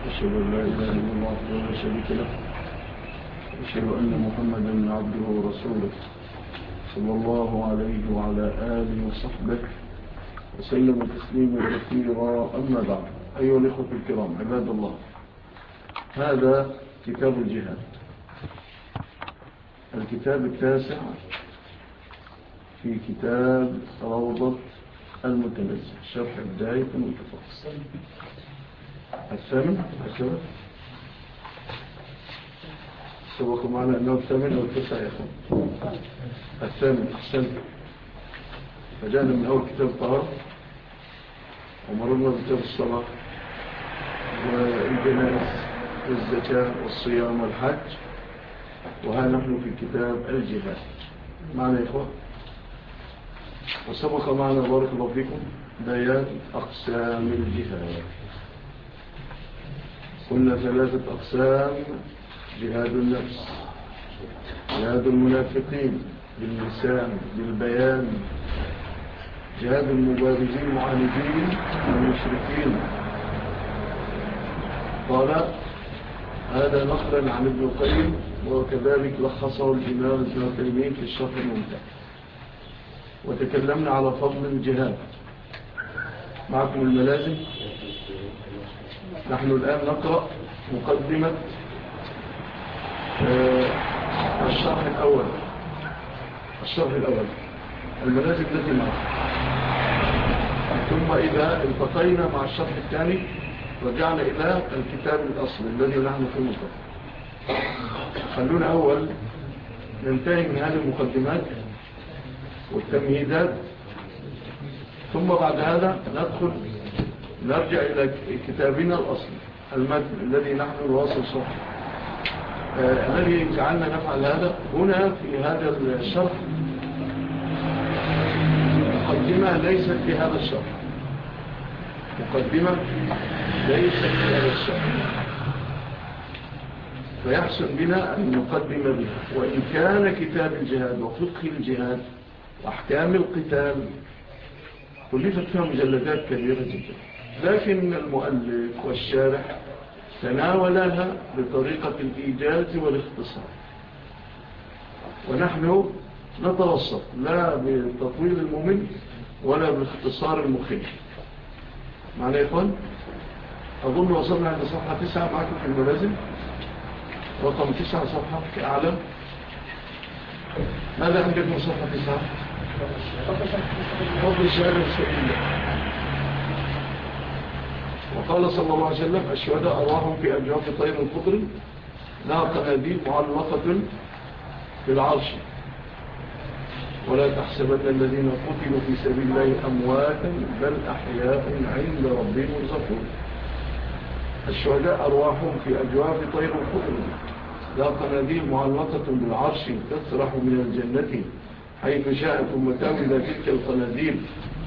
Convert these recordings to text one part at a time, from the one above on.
أشهد أن لا إله إلا الله وحده لا شريك له أشهد أن محمدا عبده ورسوله صلى الله عليه وعلى آله وصحبه وسلم تسليما كثيرا أما بعد أيها الإخوة الكرام عباد الله هذا كتاب الجهاد الكتاب التاسع في كتاب روضة المتنزل شرح بداية المتفصل الثامن الثامن سبق معنا أنه الثامن أو التسع يا أخوان الثامن أحسن فجاءنا من أول كتاب الطهارة ومرنا بكتاب الصلاة والجنائز والزكاة والصيام والحج وها نحن في كتاب الجهاد معنا يا إخوان وسبق معنا بارك الله فيكم بيان أقسام الجهاد قلنا ثلاثة أقسام جهاد النفس جهاد المنافقين باللسان بالبيان جهاد المبارزين المعاندين المشركين قال هذا نقلا عن ابن القيم وكذلك لخصه الإمام ابن القيمين في الشرح الممتع وتكلمنا على فضل الجهاد معكم الملازم نحن الآن نقرأ مقدمة الشرح الأول الشرح الأول الملازم التي معه ثم إذا التقينا مع الشرح الثاني رجعنا إلى الكتاب الأصل الذي نحن في المطلق خلونا أول ننتهي من هذه المقدمات والتمهيدات ثم بعد هذا ندخل نرجع إلى كتابنا الأصل المتن الذي نحن الواصل صحيح آه الذي جعلنا نفعل هذا هنا في هذا الشرح مقدمة ليست في هذا الشرح مقدمة ليست في هذا الشرح فيحسن بنا أن نقدم بها وإن كان كتاب الجهاد وفقه الجهاد وأحكام القتال كلفت فيها مجلدات كبيرة جدا لكن المؤلف والشارح تناولها بطريقة الإيجاز والاختصار ونحن نتوسط لا بالتطويل الممل ولا بالاختصار المخيف معنى يا إخوان أظن وصلنا عند صفحة تسعة معكم في الملازم رقم تسعة صفحة كأعلم ماذا عندكم صفحة تسعة فضل الشهادة السبيلة وقال صلى الله عليه وسلم الشهداء أرواحهم في أجواف طير الخضر لا قناديل معلقة في العرش ولا تحسبن الذين قتلوا في سبيل الله أمواتا بل أحياء عند ربهم يرزقون الشهداء أرواحهم في أجواف طير الخضر لا قناديل معلقة بالعرش تسرح من الجنة حيث شاءت ثم تاوي تلك القناديل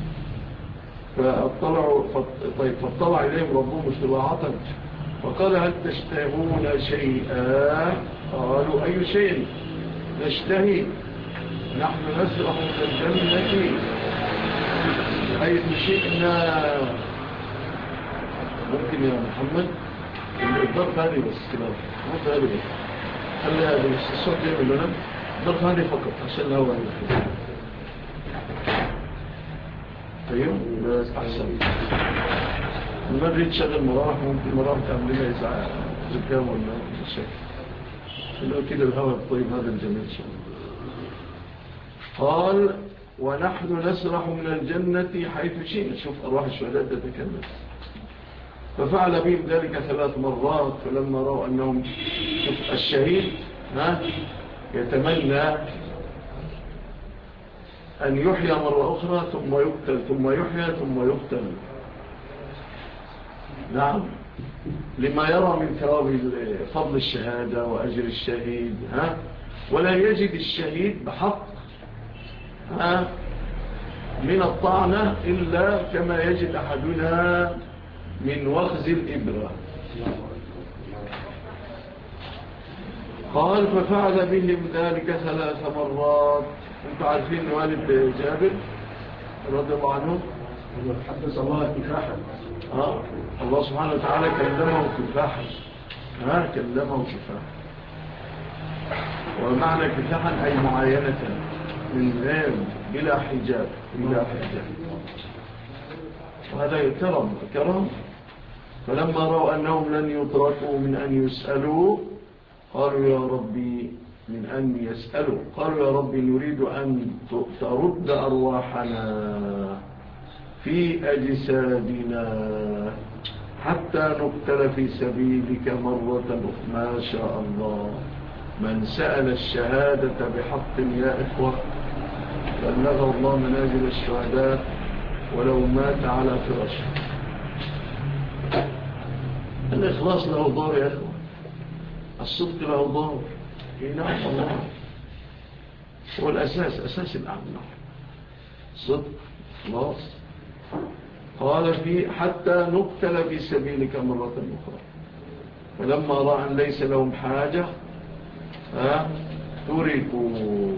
فاطلعوا طيب فاطلع إليهم ربهم استباعة فقال هل تشتهون شيئا قالوا أي شيء نشتهي نحن نسرح من الجنة حيث شئنا ممكن يا محمد الضرب هذه بس كده الضرب هذه بس خلي هذا الصوت يعمل لنا الضرب هذه فقط عشان الهواء يخلي طيب بس أحسن المرة تشغل مراح ممكن مراح تعمل لها إزعاء زكام ولا شيء لو كده الهواء الطيب هذا الجميل شيء قال ونحن نسرح من الجنة حيث شئنا شوف أرواح الشهداء تتكلم ففعل بهم ذلك ثلاث مرات فلما رأوا أنهم الشهيد ها يتمنى أن يحيى مرة أخرى ثم يقتل ثم يحيى ثم يقتل نعم لما يرى من ثواب فضل الشهادة وأجر الشهيد ها ولا يجد الشهيد بحق ها من الطعنة إلا كما يجد أحدنا من وخز الإبرة قال ففعل بهم ذلك ثلاث مرات انتوا عارفين والد جابر رضي الله عنه حدث الله كفاحا اه الله سبحانه وتعالى كلمه كفاحا ها كلمه كفاحا ومعنى كفاحا أي معاينة من غير بلا حجاب بلا حجاب وهذا يكرم كرم فلما رأوا أنهم لن يتركوا من أن يسألوا قالوا يا ربي من أن يسألوا قالوا يا ربي نريد أن ترد أرواحنا في أجسادنا حتى نقتل في سبيلك مرة ما شاء الله من سأل الشهادة بحق يا إخوة بلغ الله منازل الشهداء ولو مات على فراشه الإخلاص له دار يا إخوة الصدق له دار نعم الله هو الأساس أساس الأعمال صدق خلاص قال في حتى نقتل في سبيلك مرة أخرى فلما رأى أن ليس لهم حاجة تركوا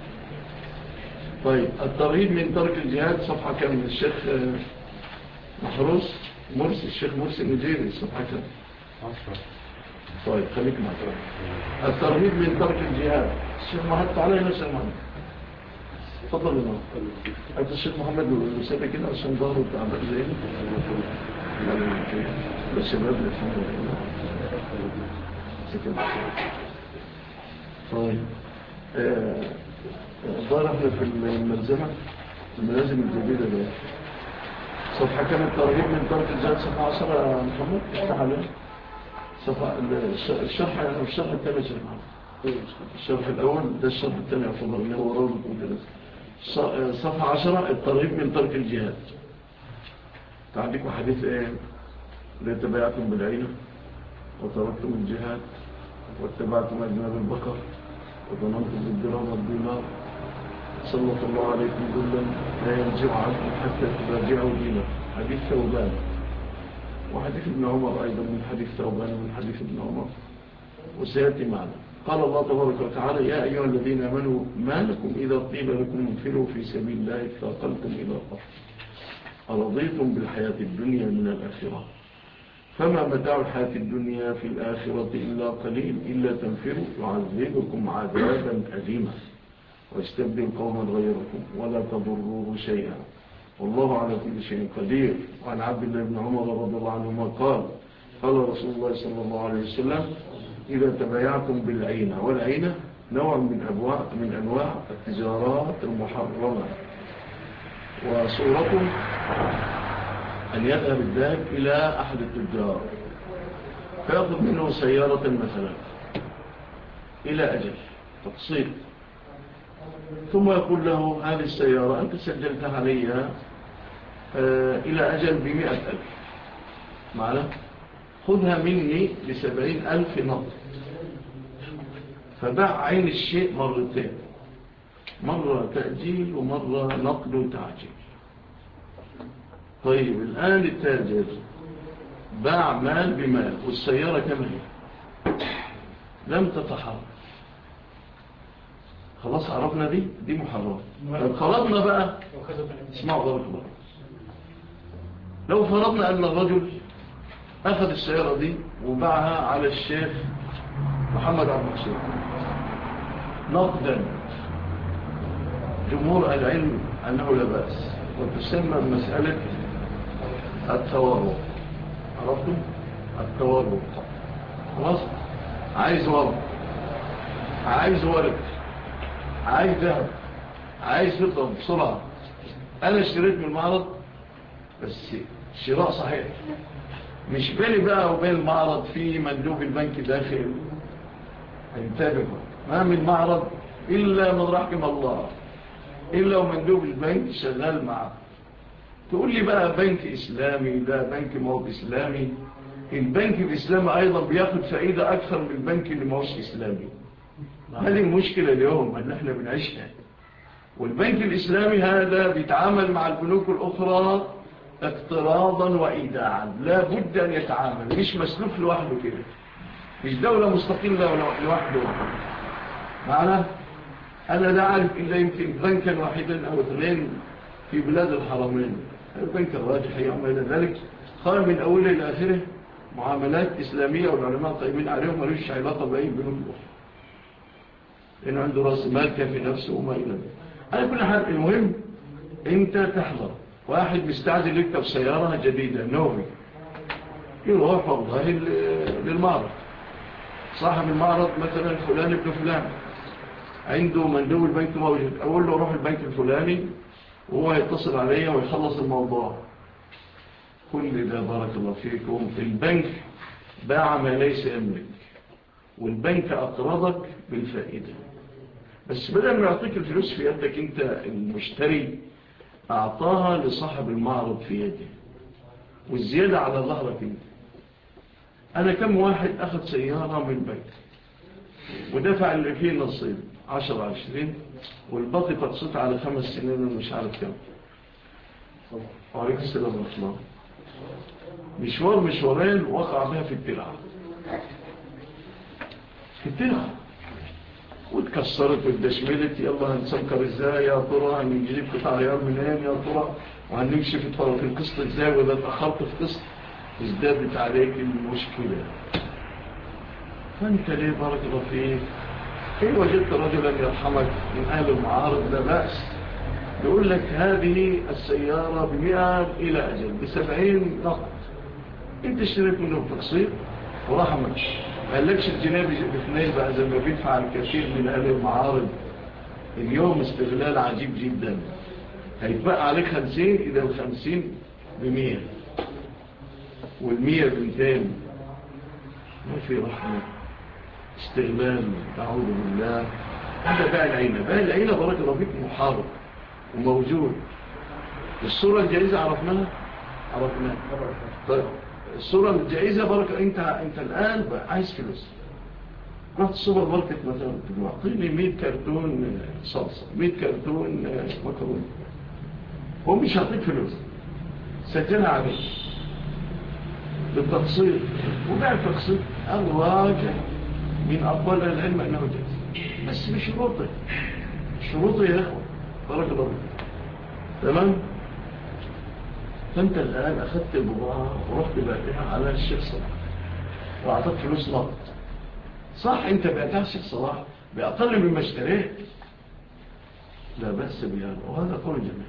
طيب الترغيب من ترك الجهاد صفحة كم الشيخ محروس مرسي الشيخ مرسي مجيري صفحة كم طيب خليك معك الترغيب من ترك الجهاد الشيخ محمد تعالى هنا الشيخ محمد تفضل هنا أنت الشيخ محمد وسابق كده عشان ظهره تعبق زينا الشباب الحمد لله طيب ظهر احنا في الملزمة الملازم الجديدة ده صفحة كانت ترغيب من ترك الجهاد صفحة عشرة يا محمد افتح عليه صفحة الشرح الشرح الثاني شرح الشرح الأول ده الشرح الثاني أفضل اللي هو روضة مدرس صفحة عشرة الترغيب من ترك الجهاد تعديكم حديث ايه ليتبعكم بالعينة وتركتم الجهاد واتبعتم أجناب البقر وظننتم بالدرام والدينار سلط الله عليكم ذلا لا يرجع عنكم حتى تراجعوا دينه حديث ثوبان وحديث ابن عمر أيضا من حديث ثوبان ومن حديث ابن عمر وسيأتي معنا قال الله تبارك وتعالى يا أيها الذين أمنوا ما لكم إذا طيب لكم انفروا في سبيل الله افتاقلتم إلى الأرض أرضيتم بالحياة الدنيا من الآخرة فما متاع الحياة الدنيا في الآخرة إلا قليل إلا تنفروا يعذبكم عذابا أليما ويستبدل قوما غيركم ولا تضروه شيئا والله على كل شيء قدير وعن عبد الله بن عمر رضي الله عنهما قال قال رسول الله صلى الله عليه وسلم إذا تبايعتم بالعينة والعينة نوع من, أبواع من أنواع التجارات المحرمة وصورته أن يذهب الذهب إلى أحد التجار فيأخذ منه سيارة مثلا إلى أجل تقصير ثم يقول له هذه السيارة أنت سجلتها عليها آه، إلى أجل بمئة ألف معنا خذها مني بسبعين ألف نقل فباع عين الشيء مرتين مرة تأجيل ومرة نقل وتعجيل طيب الآن التاجر باع مال بمال والسيارة كما هي لم تتحرك خلاص عرفنا دي دي محرمة فرضنا بقى اسمعوا ضرب الله لو فرضنا أن الرجل أخذ السيارة دي وباعها على الشيخ محمد عبد المحسن نقدا جمهور العلم أنه لا بأس وتسمى مسألة التورط عرفتم التورط خلاص عايز ورق عايز ورق عايز ذهب عايز فضة بسرعة انا اشتريت من المعرض بس شراء صحيح مش بالي بقى وبين المعرض في مندوب البنك داخل انتبه ما من معرض إلا من رحم الله إلا ومندوب البنك شغال معه تقول لي بقى بنك إسلامي ده بنك موت إسلامي البنك الإسلامي أيضا بياخد فائدة أكثر من البنك اللي موش إسلامي هذه المشكلة اليوم أن احنا بنعيشها والبنك الإسلامي هذا بيتعامل مع البنوك الأخرى اقتراضا وإيداعا لا بد أن يتعامل مش مسلوك لوحده كده مش دولة مستقلة لوحده معنا أنا لا أعرف إلا يمكن بنكا واحدا أو اثنين في بلاد الحرمين البنك الراجح يوم إلى ذلك قال من أوله إلى آخره معاملات إسلامية والعلماء طيبين عليهم ملوش علاقة بأي بنوك الأخرى لأنه عنده رأس مال كافي نفسه وما إلى ذلك على كل حال المهم أنت تحضر واحد مستعجل يكتب سيارة جديدة نوبي يروح والله للمعرض صاحب المعرض مثلا فلان ابن فلان عنده مندوب البنك موجود أقول له روح البنك الفلاني وهو يتصل عليا ويخلص الموضوع كل ده بارك الله فيكم البنك باع ما ليس يملك والبنك أقرضك بالفائدة بس بدل ما يعطيك الفلوس في يدك انت المشتري أعطاها لصاحب المعرض في يده والزيادة على ظهرك انت أنا كم واحد أخذ سيارة من البنك ودفع اللي فيه نصيب عشر عشرين والباقي تقصيت على خمس سنين مش عارف كم وعليك السلام ورحمة مشوار مشوارين وقع بها في التلعة في التلعة واتكسرت واتدشملت يلا هنسكر ازاي يا ترى هنجيب قطع غيار منين يا ترى وهنمشي في طرف القسط ازاي واذا اتأخرت في قسط ازدادت عليك المشكلة فانت ليه بارك الله فيك إن وجدت رجلا يرحمك من أهل المعارض لا بأس يقول لك هذه السيارة بمئة إلى أجل بسبعين نقط انت اشتريت منه التقصير ورحمك ما قالكش الجنيه باثنين بقى زي ما بيدفع الكثير من أهل المعارض اليوم استغلال عجيب جدا هيتبقى عليك خمسين إذا الخمسين بمئة والمئة بمتين ما في رحمة استغلال أعوذ بالله هذا باع العينة باع العينة بارك الله فيك محارب وموجود الصورة الجائزة عرفناها عرفناها طيب الصورة الجائزة بارك انت انت الآن عايز فلوس رحت السوبر ماركت مثلا اعطيني 100 كرتون صلصة 100 كرتون مكرونة هو مش هعطيك فلوس سجلها عليك بالتقصير وباع التقصير الراجع من أقوال العلم أنه جائز بس بشروطه شروطه يا أخوة بارك الله تمام فأنت الآن أخذت البضاعة ورحت بعتها على الشيخ صلاح وأعطت فلوس نقد صح أنت بعتها الشيخ صلاح بأقل مما اشتريت لا بأس بيان وهذا قول جميل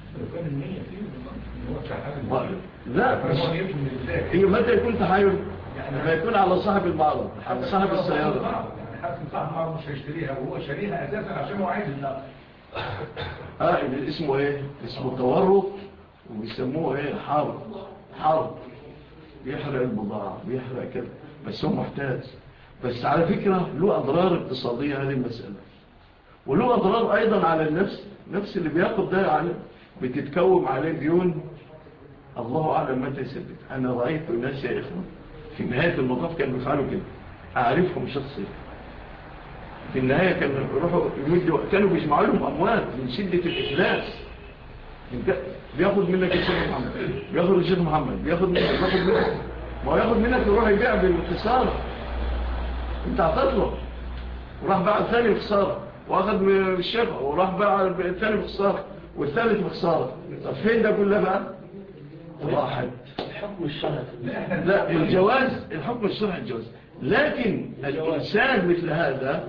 لا هي متى يكون تحايل لما يكون على صاحب المعرض حتى صاحب السيارة صاحب المعرض مش هيشتريها وهو شاريها اساسا عشان هو عايز النقد اه اسمه ايه اسمه تورط وبيسموه ايه حرب حرب بيحرق البضاعة بيحرق كده بس هو محتاج بس على فكرة له أضرار اقتصادية هذه المسألة وله أضرار أيضا على النفس نفس اللي بياخد ده يعني بتتكوم عليه ديون الله أعلم متى يسدد أنا رأيت الناس يا إخوة في نهاية المطاف كانوا بيفعلوا كده أعرفهم شخصيا في النهاية كانوا يروحوا يمدوا كانوا بيجمعوا لهم أموال من شدة الإفلاس بياخد منك الشيخ محمد بياخد الشيخ محمد بياخد منك بياخد منك ما هو ياخد منك يروح يبيع بالخسارة انت هتطلب وراح باع الثاني بخسارة واخد من الشيخ وراح باع الثاني بخسارة والثالث بخسارة طب فين ده كله بقى راحت الحكم الشرعي لا الجواز الحكم الشرعي الجواز لكن الإنسان مثل هذا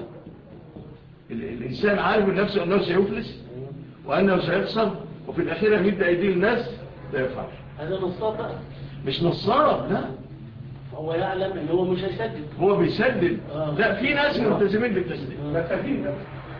الإنسان عارف من نفسه أنه سيفلس وأنه سيخسر وفي الأخيرة يمد أيدي الناس لا يفعل هذا نصاب بقى مش نصاب لا هو يعلم ان هو مش هيسدد هو بيسدد آه. لا في ناس ملتزمين بالتسديد بالتأكيد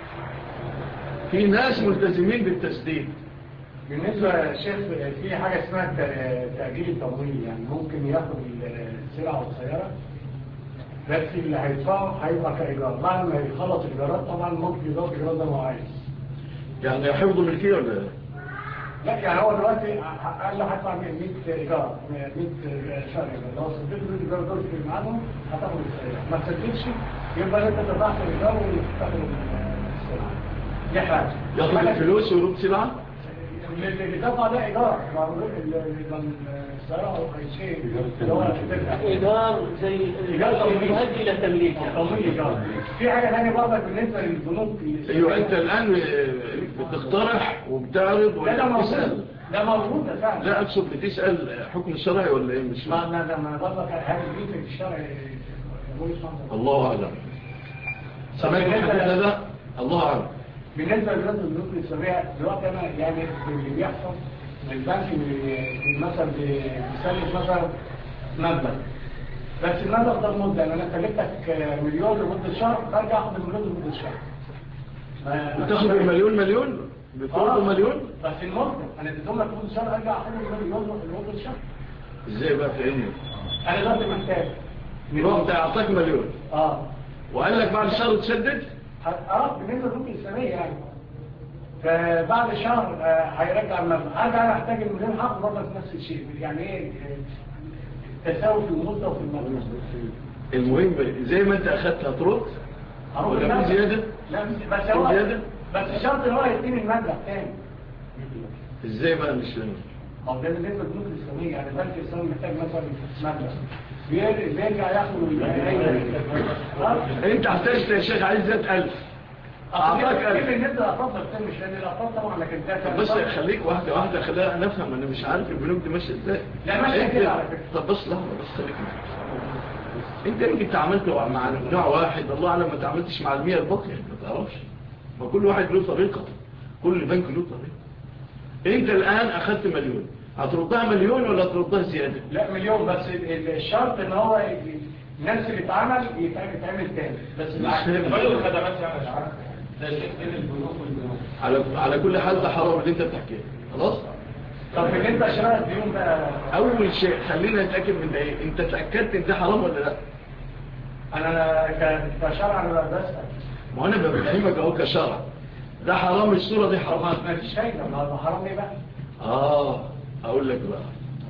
في ناس ملتزمين بالتسديد بالنسبة للشيخ في حاجة اسمها الت- تأجيل التمويل يعني ممكن ياخد السلعة والسيارة بس اللي هيدفعه هيبقى كإيجار بعد ما يخلص الإيجارات طبعا ممكن يضاف الإيجار ده ما هو عايز يعني حفظ الملكية ولا لا؟ لا يعني هو دلوقتي قال له هدفع 100 إيجار 100 شهر إيجار لو سددت له الإيجار دول في ميعادهم هتاخد السيارة ما سددتش يبقى أنت دفعت الإيجار وتاخد السلعة دي حاجة ياخد الفلوس ويرد سلعة اللي دفع ده إيجار السيارة أو أي شيء اللي هو تدفع ايجار زي إيجار تمويل. يؤدي الى تمليك يعني. تمويل إيجار في حاجة ثانية برضه بالنسبة للبنوك ايوه انت الان بتقترح وبتعرض لا ده موجود وبتسأل ده موجود ده فعلا لا أقصد بتسأل حكم الشرعي ولا إيه مش ما ما ما برضك هل دي في الشرع يقول اسمه الله أعلم سمعت الحديث هذا الله أعلم بالنسبه للرد البنوك الاسلاميه دلوقتي انا يعني اللي بيحصل البنك بي- مثلا بي- بيسلف مثلا مبلغ بس المبلغ ده مده يعني انا كلفتك مليون لمده شهر برجع اخد المليون لمده شهر ما- بتاخد المليون مليون بتاخد مليون بس المده انا اديتهم لك لمده شهر ارجع اخد المليون لمده شهر ازاي بقى فهمني انا دلوقتي محتاج رحت اعطاك مليون اه وقال لك بعد شهر تسدد اه بالنسبه للبنوك الاسلاميه يعني فبعد شهر آه، هيرجع المبلغ ارجع احتاج المليون حق برضه نفس الشيء يعني ايه آه، تساوي في المده وفي المبلغ المهم زي ما انت اخدت هترد هروح ولا المبلغ. في زيادة لا بس في هو زيادة؟ بس شرط ان هو يديني المبلغ تاني ازاي بقى مش فاهم او ده بالنسبه للبنوك الاسلاميه يعني البنك الاسلامي محتاج مثلا مبلغ بير- بيرجع ياخد من اي انت احتاجت يا شيخ عايز زاد 1000 اعطاك كيف 1000 بالنسبه للافراد ما مش لان الافراد طبعا لكن ده طب بس خليك واحدة واحدة خلينا نفهم انا مش عارف البنوك دي ماشية ازاي لا، ماشية انت- كده على فكرة. طب بس لحظة بس خليك معايا. انت يمكن تعاملت مع نوع واحد الله اعلم ما تعاملتش مع المية الباقية ما تعرفش ما كل واحد له طريقة كل بنك له طريقة انت الان اخدت مليون هتردها مليون ولا تردها زيادة لا مليون بس ال- ال- الشرط ان هو ي- نفس اللي اتعمل يتعمل يتعمل تاني بس مش فاهم. كل الخدمات يعني عارف ده شيء بين البنوك والبنوك على على كل حال ده حرام اللي انت بتحكيه خلاص طب بالنسبه لشراء الديون بقى اول شيء خلينا نتاكد من ده ايه انت اتاكدت ان ده حرام ولا لا انا ك- كشرع انا بسال ما انا بفهمك اهو كشرع ده حرام الصوره دي حرام ما فيش فايده ما هو حرام ايه بقى اه اقول لك بقى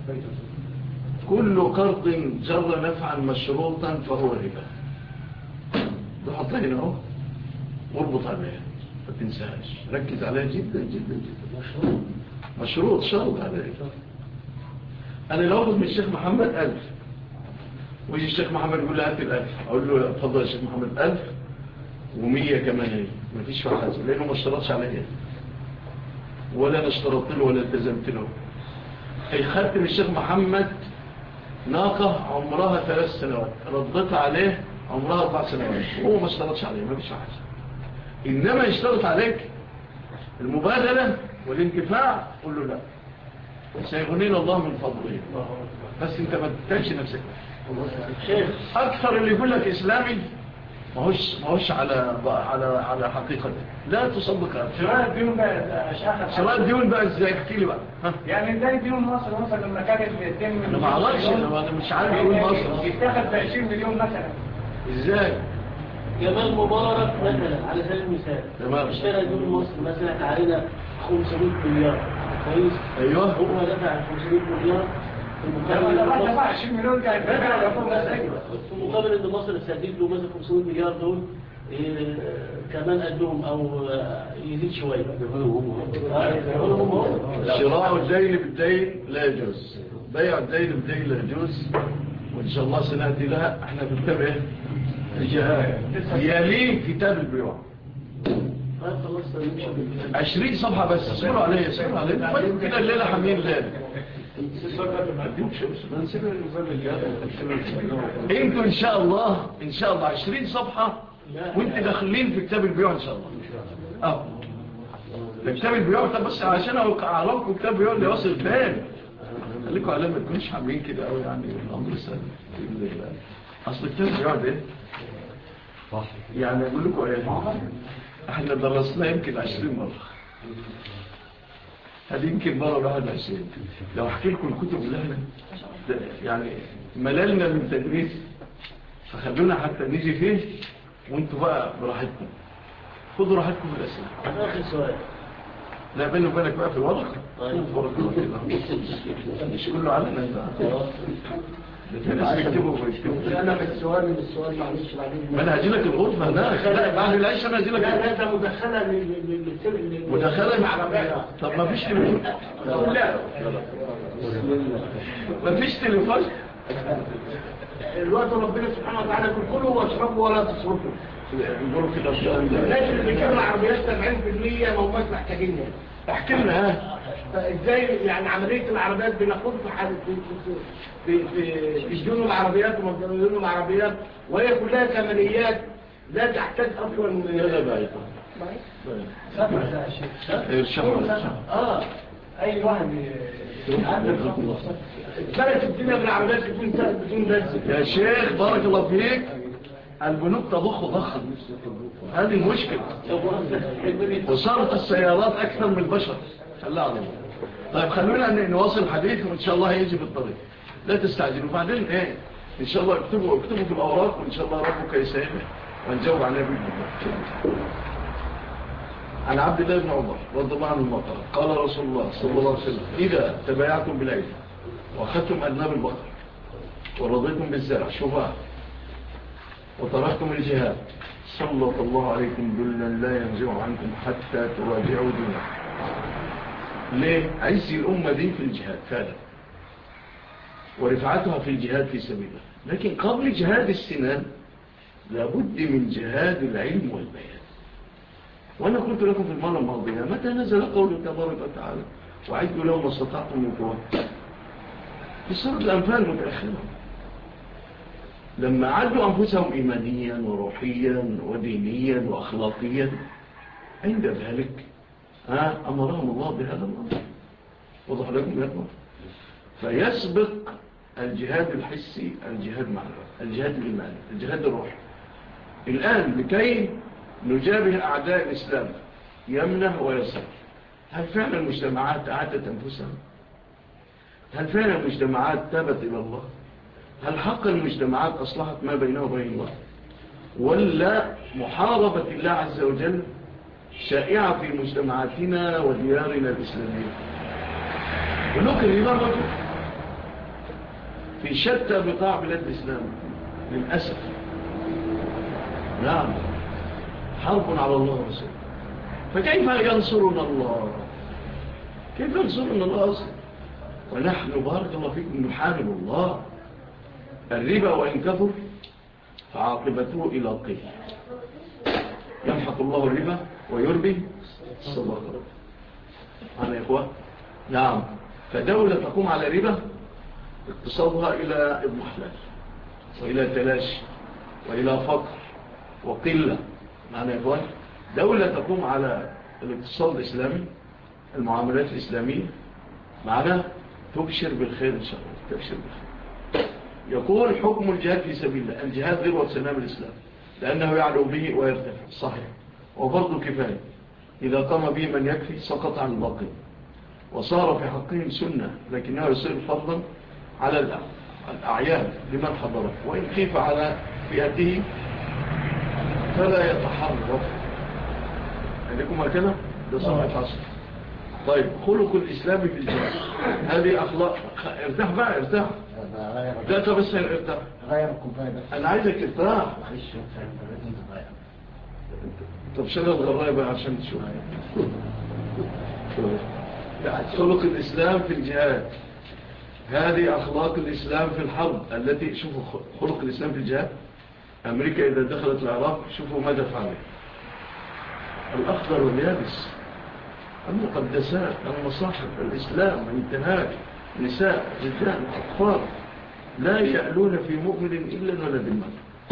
كل قرض جر نفعا مشروطا فهو ربا ده حطها هنا اهو واربط عليها ما تنساهاش ركز عليها جدا جدا جدا مشروط مشروط شرط عليها انا لو اخذ من الشيخ محمد ألف ويجي الشيخ محمد يقول لي هات الألف اقول له اتفضل يا شيخ محمد ألف ومية كمان هي مفيش فيها حاجه لانه ما اشترطش عليا ولا انا اشترطت له ولا التزمت له اي خدت من الشيخ محمد ناقة عمرها ثلاث سنوات ردت عليه عمرها اربع سنوات هو ما اشترطش عليه ما فيش حاجه انما يشترط عليك المبادلة والانتفاع قل له لا سيغنينا الله من فضله بس انت ما تتنش نفسك شيخ اكثر اللي يقول لك اسلامي ما هوش ما هوش على على على حقيقته لا تصدق هذا شراء الديون بقى اشاخر شراء الديون بقى ازاي احكي لي بقى ها يعني ازاي ديون مصر مثلا لما كانت ب 2 مليون انا ما اعرفش انا أنا مش عارف اقول مصر يتاخد ب 20 مليون مثلا ازاي جمال مبارك مثلا على سبيل المثال تمام. اشترى ديون مصر مثلا احنا علينا 500 مليار كويس ايوه هو دفع 500 مليار في لما المقابل لما إن دفع مصر- 20 مليون كان يتباع يعتبر بس ايوه في مقابل ان مصر تسدد له مثلا 500 مليار دول إيه، كمان قدهم او آه، يزيد شويه آه، يقولوا هم هم. شراء الدين بالدين لا يجوز بيع الدين بالدين لا يجوز وان شاء الله سناتي لها احنا في كتاب ايه الجهاد يليه كتاب البيوع طيب خلاص نمشي بالكلام. 20 صفحة بس اسمعوا عليه اسمعوا عليه طيب كده الليلة حمين الليلة انتوا ان شاء الله ان شاء الله 20 صفحة وانت داخلين في كتاب البيوع ان شاء الله اه ده كتاب البيوع طب بس عشان اعرفكم كتاب البيوع اللي واصل فين خليكم على ما تكونش حاملين كده قوي يعني الامر سهل بإذن الله. اصل كتاب البيوع ده يعني اقول لكم ايه احنا درسناه يمكن 20 مرة هذه يمكن مرة بعد 20 لو احكي لكم الكتب اللي احنا ده يعني مللنا من تدريس فخلونا حتى نيجي فيه وانتوا بقى براحتكم خدوا راحتكم في الاسئله اخر سؤال لا بيني وبينك بقى في الورقه طيب. ورقة كده. مش كله علينا انت ده في ناس بيكتبوا ويكتبوا انا في السؤال من السؤال معلش بعدين ما انا هجي لك الغرفه هناك لا بعد العيش انا هجي لا لك لا ده مدخله لل- لل- لل- لل- مدخله طب ما فيش تليفون لا ما فيش تليفون الوقت ربنا سبحانه وتعالى يقول كلوا واشربوا ولا تصرفوا نقول كده الكلام ده الناس اللي بيتكلموا العربيات 70% ما هماش محتاجينها احكي لنا ها فازاي يعني عمليه العربيات بناخد في حال في في في في ديون العربيات ومديون العربيات وهي كلها كماليات لا تحتاج اصلا لا لا بعيد ارشاد اه اي واحد اتفرقت الدنيا بالعربيات بدون بدون بس يا شيخ بارك الله فيك البنوك تضخ ضخا هذه المشكلة وصارت السيارات أكثر من البشر الله أعلم طيب خلونا ن- نواصل الحديث وإن شاء الله هيجي بالطريق لا تستعجلوا بعدين إيه إن شاء الله اكتبوا اكتبوا في الأوراق وإن شاء الله ربك يسهل ونجاوب عليها بإذن الله عن عبد الله بن عمر رضي الله عنه قال قال رسول الله صلى الله عليه وسلم إذا تبايعتم بالعيد وأخذتم أذناب البقر ورضيتم بالزرع شفاء وتركتم الجهاد سلط الله عليكم ذلا لا ينزع عنكم حتى تراجعوا دينكم ليه؟ عز الأمة دي في الجهاد فعلا ورفعتها في الجهاد في سبيل الله لكن قبل جهاد السنان لابد من جهاد العلم والبيان وأنا قلت لكم في المرة الماضية متى نزل قوله تبارك وتعالى وعدوا لهم ما استطعتم من قوة في سورة الأنفال متأخرة لما عدوا أنفسهم إيمانيا وروحيا ودينيا وأخلاقيا عند ذلك ها أمرهم الله بهذا الأمر وضح لكم يا أخوة فيسبق الجهاد الحسي الجهاد معنوي الجهاد الإيماني الجهاد الروحي الآن لكي نجابه أعداء الإسلام يمنه ويسر هل فعلا المجتمعات أعدت أنفسها هل فعلا المجتمعات تابت إلى الله هل حق المجتمعات أصلحت ما بينه وبين الله ولا محاربة الله عز وجل شائعة في مجتمعاتنا وديارنا الإسلامية ونقل الربا رجل في شتى بقاع بلاد الإسلام للأسف نعم حرب على الله ورسوله فكيف ينصرنا الله كيف ينصرنا الله أصلا ونحن بارك الله فيكم نحارب الله الربا وإن كثر فعاقبته إلى القيل يمحق الله الربا ويربي الصدقة أنا يا إخوة نعم فدولة تقوم على ربا اقتصادها إلى اضمحلال وإلى تلاشي وإلى فقر وقلة معنى يا إخوان دولة تقوم على الاقتصاد الإسلامي المعاملات الإسلامية معنا تبشر بالخير إن شاء الله تبشر بالخير يقول حكم الجهاد في سبيل الله الجهاد ذروة سنام الإسلام لأنه يعلو به ويرتفع صحيح وفرض كفاية إذا قام به من يكفي سقط عن الباقي وصار في حقهم سنة لكنه يصير فرضا على الأعيان لمن حضره وإن خيف على فئته فلا يتحرك عندكم هكذا ده صحيح عصر طيب خلق الإسلام في الجهاد هذه أخلاق ارتاح بقى ارتاح لا طب بس ارتاح غير الكوبايه بس أنا عايزك ارتاح معلش لازم تغير طب شغل الغراية بقى عشان تشوف خلق الإسلام في الجهاد هذه أخلاق الإسلام في الحرب التي شوفوا خلق الإسلام في الجهاد أمريكا إذا دخلت العراق شوفوا ماذا فعلت الأخضر واليابس المقدسات المصاحف الإسلام الانتهاك نساء رجال أطفال لا يألون في مؤمن إلا ولا دماء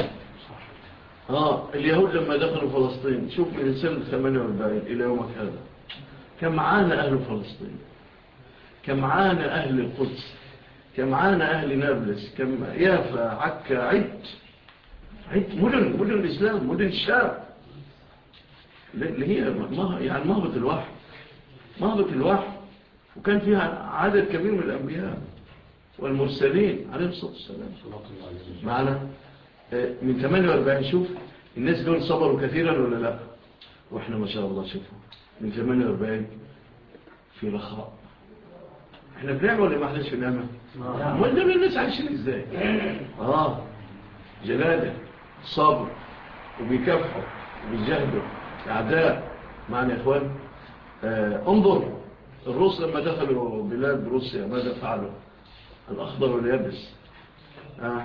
آه اليهود لما دخلوا فلسطين شوف من سنة 48 إلى يومك هذا كم عانى أهل فلسطين كم عانى أهل القدس كم عانى أهل نابلس كم يافا عكا عد عد مدن مدن الإسلام مدن الشام اللي هي يعني مهبط الوحي مهبط الوحي وكان فيها عدد كبير من الأنبياء والمرسلين عليهم الصلاة والسلام معنا من 48 شوف الناس دول صبروا كثيرا ولا لا واحنا ما شاء الله شوفوا من 48 في رخاء احنا بنعمل ولا ما احناش في نعمة ما دول الناس عايشين ازاي اه جلالة صبر وبيكافحوا وبيجاهدوا اعداء معنا يا اخوان آه انظر الروس لما دخلوا بلاد روسيا ماذا فعلوا الأخضر واليابس آه.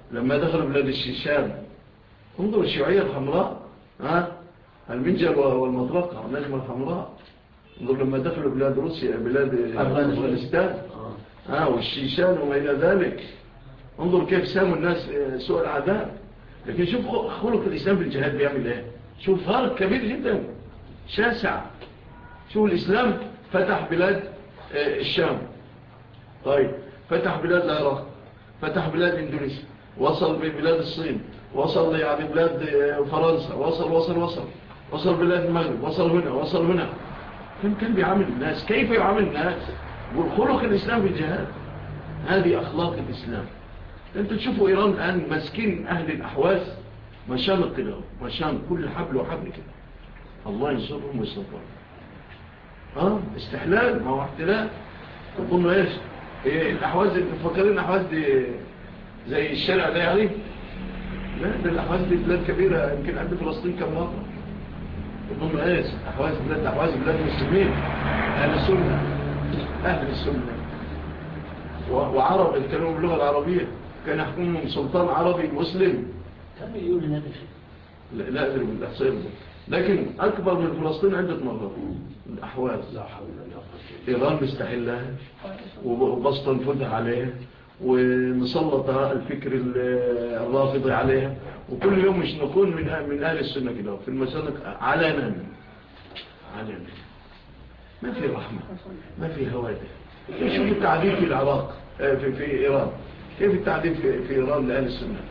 لما دخلوا بلاد الشيشان انظر الشيوعية الحمراء ها المنجل والمطرقة والنجمة الحمراء انظر لما دخلوا بلاد روسيا بلاد أفغانستان ها والشيشان وما إلى ذلك انظر كيف ساموا الناس سوء العذاب لكن شوف خلق الإسلام في الجهاد بيعمل ايه شوف فرق كبير جدا شاسع شوف الإسلام فتح بلاد الشام طيب فتح بلاد العراق فتح بلاد اندونيسيا وصل ببلاد الصين وصل يعني بلاد فرنسا وصل وصل وصل وصل بلاد المغرب وصل هنا وصل هنا كم كان بيعامل الناس كيف يعامل الناس والخلق الإسلام في الجهاد هذه أخلاق الإسلام أنت تشوفوا إيران الآن مسكين أهل الأحواز مشان كده مشان كل حبل وحبل كده الله ينصرهم ويصبرهم اه استحلال ما هو احتلال تقولوا ايش إيه الأحواز فكرين الأحواز دي زي الشارع ده يعني لا ده الأحواز دي بلاد كبيرة يمكن عند فلسطين كم مرة تقولوا ايش أحواز بلاد أحواز بلاد مسلمين أهل السنة أهل السنة وعرب يتكلموا باللغة العربية كان يحكمهم سلطان عربي مسلم كم مليون هناك لا, لا أدري من الأحصائي لكن أكبر من فلسطين عدة مرات الأحواز لا حول ولا قوة إيران مستحلها وبسط انفذها عليها ومسلطة الفكر الرافضي عليها وكل يوم مش نكون من من أهل السنة كده في المسانك علنا علنا ما في رحمة ما في هوادة شوف التعذيب في العراق في, في إيران كيف التعذيب في, في إيران لأهل السنة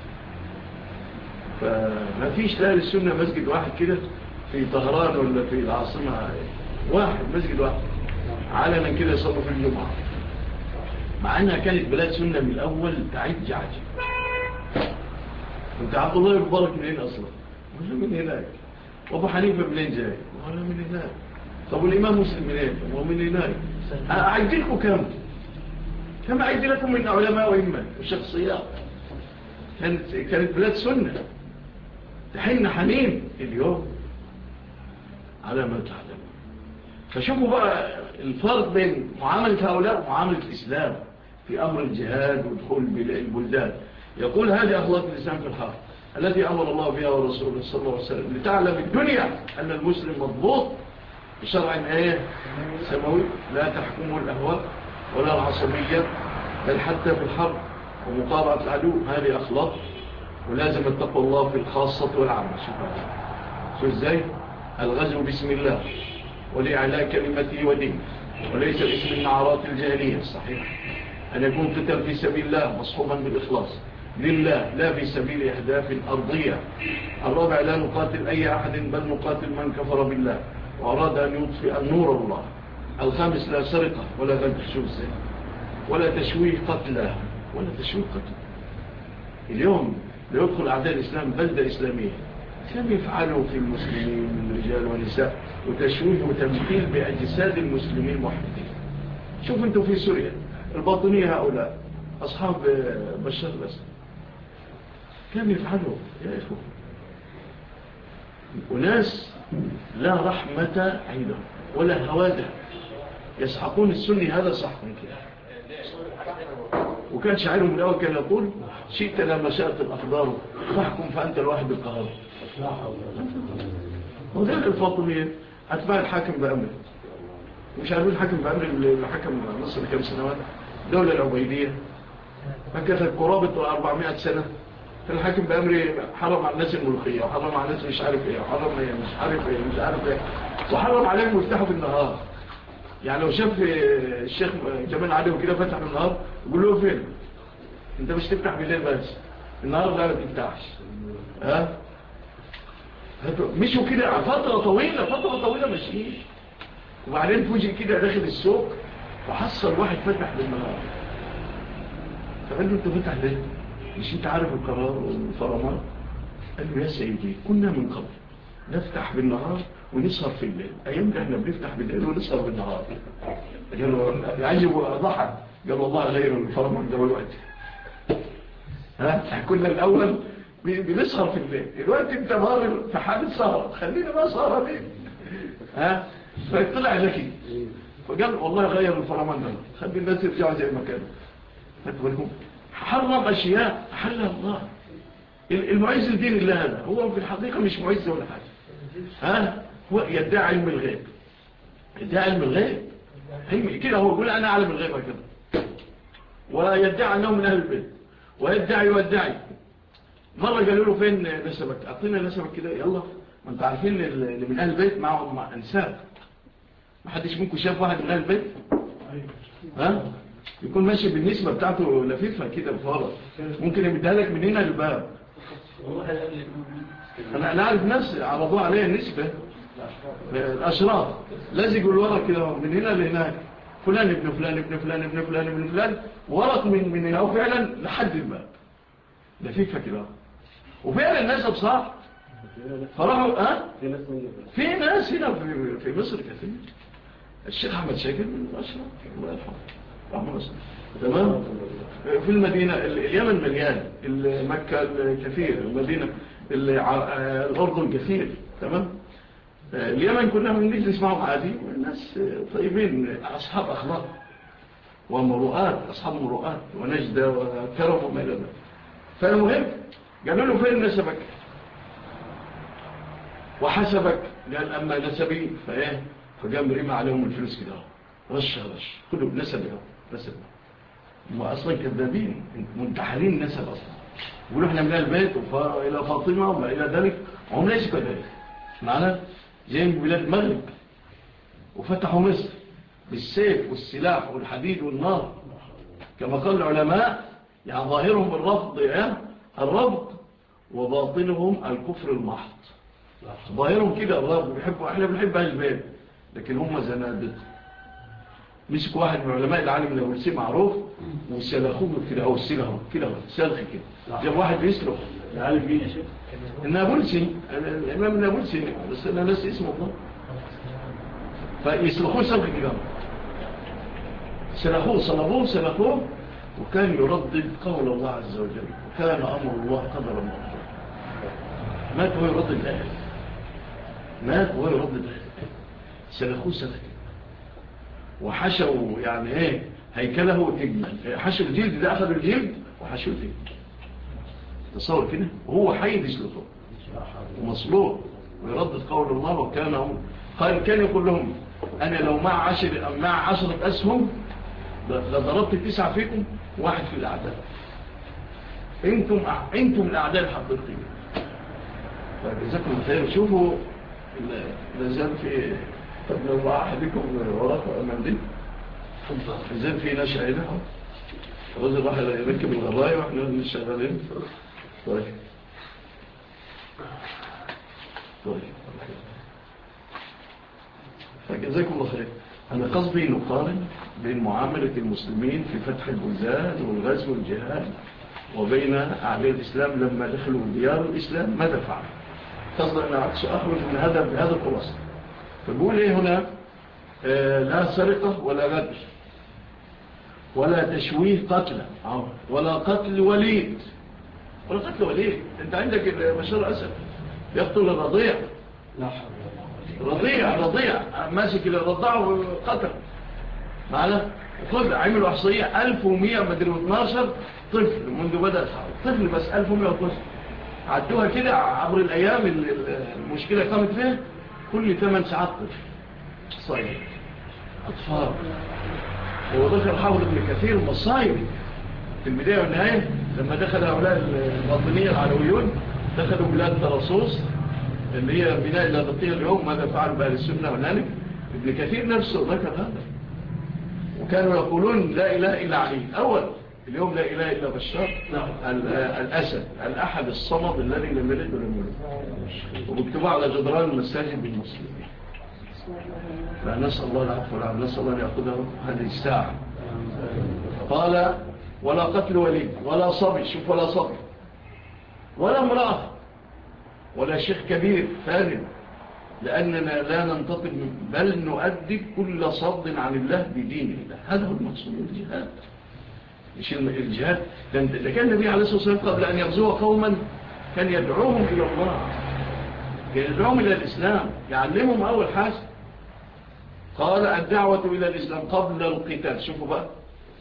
فما فيش لأهل السنة مسجد واحد كده في طهران ولا في العاصمة واحد مسجد واحد علنا كده يصلوا في الجمعة مع أنها كانت بلاد سنة من الأول تعيد جعجة انت عبد الله المبارك منين أصلا ولا من هناك وابو حنيفة منين جاي ولا من هناك طب والإمام مسلم منين هو من هناك أعيد لكم كم كم أعيد لكم من علماء وإمام وشخصيات كانت, كانت بلاد سنة تحن حنين اليوم على ما تعلم فشوفوا بقى الفرق بين معاملة هؤلاء ومعاملة الإسلام في أمر الجهاد ودخول البلدان يقول هذه أخلاق الإسلام في الحرب التي أمر الله بها ورسوله صلى الله عليه وسلم لتعلم الدنيا أن المسلم مضبوط بشرع ايه سماوي لا تحكمه الأهواء ولا العصبية بل حتى في الحرب ومطابعة العدو هذه أخلاق ولازم اتقوا الله في الخاصة والعامة شو ازاي الغزو بسم الله ولإعلاء كلمته ودين وليس الاسم النعرات الجاهلية الصحيح أن يكون قتل في سبيل الله مصحوبا بالإخلاص لله لا في سبيل أهداف أرضية الرابع لا نقاتل أي أحد بل نقاتل من كفر بالله وأراد أن يطفئ نور الله الخامس لا سرقة ولا غلب شمس ولا تشويه قتله ولا تشويه قتله اليوم ليدخل أعداء الإسلام بلدة إسلامية كم يفعلوا في المسلمين من رجال ونساء وتشويه وتمثيل بأجساد المسلمين محدثين شوف انتم في سوريا الباطنية هؤلاء أصحاب بشار الأسد كم يفعلوا يا إخوة وناس لا رحمة عندهم ولا هوادة يسحقون السني هذا صح من كده وكان شاعرهم من الأول كان يقول شئت لما شاءت الأقدار فاحكم فأنت الواحد القهار وذلك الفاطمية أتباع الحاكم بأمر مش عارفين الحاكم بأمر اللي حكم مصر كم سنوات الدولة العبيدية فكثت قرابة 400 سنة فالحاكم بأمر حرم على الناس الملوخية وحرم على الناس مش عارف ايه وحرم ايه مش عارف ايه مش عارف ايه وحرم عليهم يفتحوا بالنهار يعني لو شاف الشيخ جمال علي وكده فتح بالنهار يقول له فين انت مش تفتح بالليل بس النهار لا ما تفتحش ها مشوا كده فترة طويلة فترة طويلة ماشيين وبعدين فوجئ كده داخل السوق وحصل واحد فتح بالنهار فقال له انت فتح ليه مش انت عارف القرار والفرمان قال له يا سيدي كنا من قبل نفتح بالنهار ونسهر في الليل ايام ده احنا بنفتح بالليل ونسهر بالنهار قال له يعجب ضحك قال والله غير الفرمان ده والوقت ها كنا الاول بنسهر في الليل الوقت انت مار في حال السهر خلينا بقى سهرة ليه ها فطلع ذكي فقال والله غير الفرمان ده خلي الناس يرجعوا زي ما كانوا فتقولهم حرم أشياء أحلها الله المعز الدين الله هذا هو في الحقيقة مش معز ولا حاجة ها هو يدعي علم الغيب يدعي علم الغيب كده هو يقول أنا أعلم الغيب كده ويدعي أنه من أهل البيت ويدعي ويدعي مرة قالوا له فين نسبك أعطينا نسبك كده يلا ما انت عارفين اللي من أهل البيت معهم أنساب ما حدش منكم شاف واحد من أهل البيت ها يكون ماشي بالنسبة بتاعته لفيفة كده بفارة ممكن يمدها لك من هنا للباب أنا أنا عارف ناس عرضوا عليها النسبة الأشراف لازق الورق كده من هنا لهناك فلان ابن فلان ابن فلان ابن فلان ابن فلان ورق من من هنا وفعلا لحد الباب لفيفة كده وفعلا الناس بصح فراحوا ها في ناس هنا في, في مصر كثير الشيخ أحمد شاكر من الأشراف الله يرحمه رحمه الله تمام في المدينة اليمن مليان مكة الكثير المدينة الأردن كثير تمام اليمن كنا من نجلس معهم عادي والناس طيبين أصحاب أخلاق ومروءات أصحاب مروءات ونجدة وكرم وما إلى ذلك فالمهم قالوا له فين نسبك وحسبك قال أما نسبي فإيه فقام رمى عليهم الفلوس كده رش رش كله نسب نسب هم أصلا كذابين منتحرين نسب أصلا يقولوا احنا من البيت إلى فاطمة وما إلى ذلك وهم ليسوا كذلك معنا زي بلاد المغرب وفتحوا مصر بالسيف والسلاح والحديد والنار كما قال العلماء يعني ظاهرهم الرفض الرفض وباطنهم الكفر المحض ظاهرهم كده الله بيحبوا احنا بنحب اهل البيت لكن هم زنادق مسك واحد من علماء العالم النابلسي معروف وسلخوه كده او السلخ كده سلخ كده جاب واحد بيسلخ العالم مين يا شيخ النابلسي الامام النابلسي بس انا ناسي اسمه الله فيسلخوه سلخ كده سلخوه صلبوه سلخوه وكان يردد قول الله عز وجل وكان امر الله قدرا مقدورا مات وهو يردد الايه مات وهو يردد الايه سلخوه سلخ وحشوا يعني ايه هيكله تجمل حشوا الجلد ده اخذ الجلد وحشوا تجمل تصور كده وهو حي بيسلطه ومصلوب ويردد قول الله وكان هم قال كان يقول لهم انا لو مع عشر مع عشرة اسهم لضربت تسعة فيكم واحد في الاعداء انتم انتم الاعداء الحقيقيين فجزاكم خير شوفوا لازال في طب لو أحدكم وراك منديل إذن في ناس عينة الرجل راح يركب الغراية وإحنا مش شغالين طيب طيب فجزاكم الله خير أنا قصدي نقارن بين معاملة المسلمين في فتح البلدان والغزو والجهاد وبين أعداء الإسلام لما دخلوا ديار الإسلام ماذا فعل قصد أن أخرج من هذا بهذا الخلاصة فبقول ايه هنا آه لا سرقة ولا غدر ولا تشويه قتل ولا قتل وليد ولا قتل وليد انت عندك بشار اسد يقتل الرضيع لا حول رضيع رضيع ماسك الرضاع وقتل معنا خذ عملوا احصائيه 1100 مدري 12 طفل منذ بدأ طفل بس 1112 عدوها كده عبر الايام المشكلة قامت فيها كل 8 ساعات طفل صحيح أطفال هو دخل حول ابن كثير مصايب في البداية والنهاية لما دخل هؤلاء الباطنية العلويون دخلوا بلاد ترصوص اللي هي بناء اللاذقية اليوم ماذا فعل بأهل السنة هنالك ابن كثير نفسه ذكر هذا وكانوا يقولون لا إله إلا علي أول اليوم لا إله إلا بشار الأسد الأحد الصمد الذي لم يلد ولم يولد وبكتبوا على جدران المساجد بالمسلمين فنسأل الله العفو والعفو نسأل الله يأخذه هذه الساعة قال ولا قتل ولي ولا صبي شوف ولا صبي ولا امرأة ولا شيخ كبير فارد لأننا لا ننتقل بل نؤدب كل صد عن الله بدين الله هذا هو المقصود الجهاد مش الجهاد ده كان النبي عليه الصلاة والسلام قبل أن يغزو قوما كان يدعوهم إلى الله كان يدعوهم إلى الإسلام يعلمهم أول حاجة قال الدعوة إلى الإسلام قبل القتال شوفوا بقى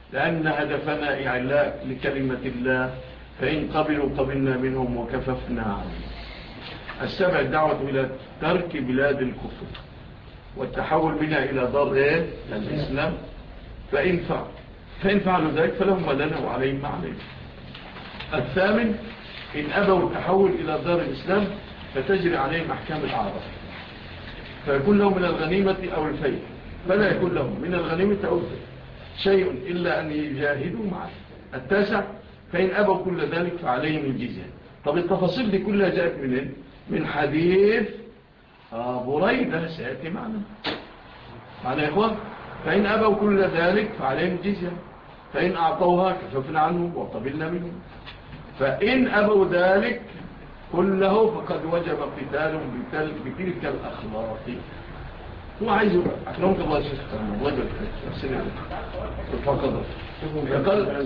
لأن هدفنا إعلاء لكلمة الله فإن قبلوا قبلنا منهم وكففنا عنهم السبع الدعوة إلى ترك بلاد الكفر والتحول منها إلى دار إيه؟ الإسلام فإن فعل فإن فعلوا ذلك فلهم لنا وعليهم ما عليهم الثامن إن أبوا التحول إلى دار الإسلام فتجري عليهم أحكام العرب فيكون لهم من الغنيمة أو الفيء فلا يكون لهم من الغنيمة أو الفيء شيء إلا أن يجاهدوا معه التاسع فإن أبوا كل ذلك فعليهم الجزية طب التفاصيل دي كلها جاءت منين من حديث بريدة سيأتي معنا معنا يا إخوان فإن أبوا كل ذلك فعليهم الجزية فإن أعطوها كففنا عنهم وقبلنا منهم فإن أبوا ذلك كله فقد وجب قتالهم بتلك الأخلاق هو عايز يبقى أكرمك الله شيخ الله يبقى سنة فقط يقل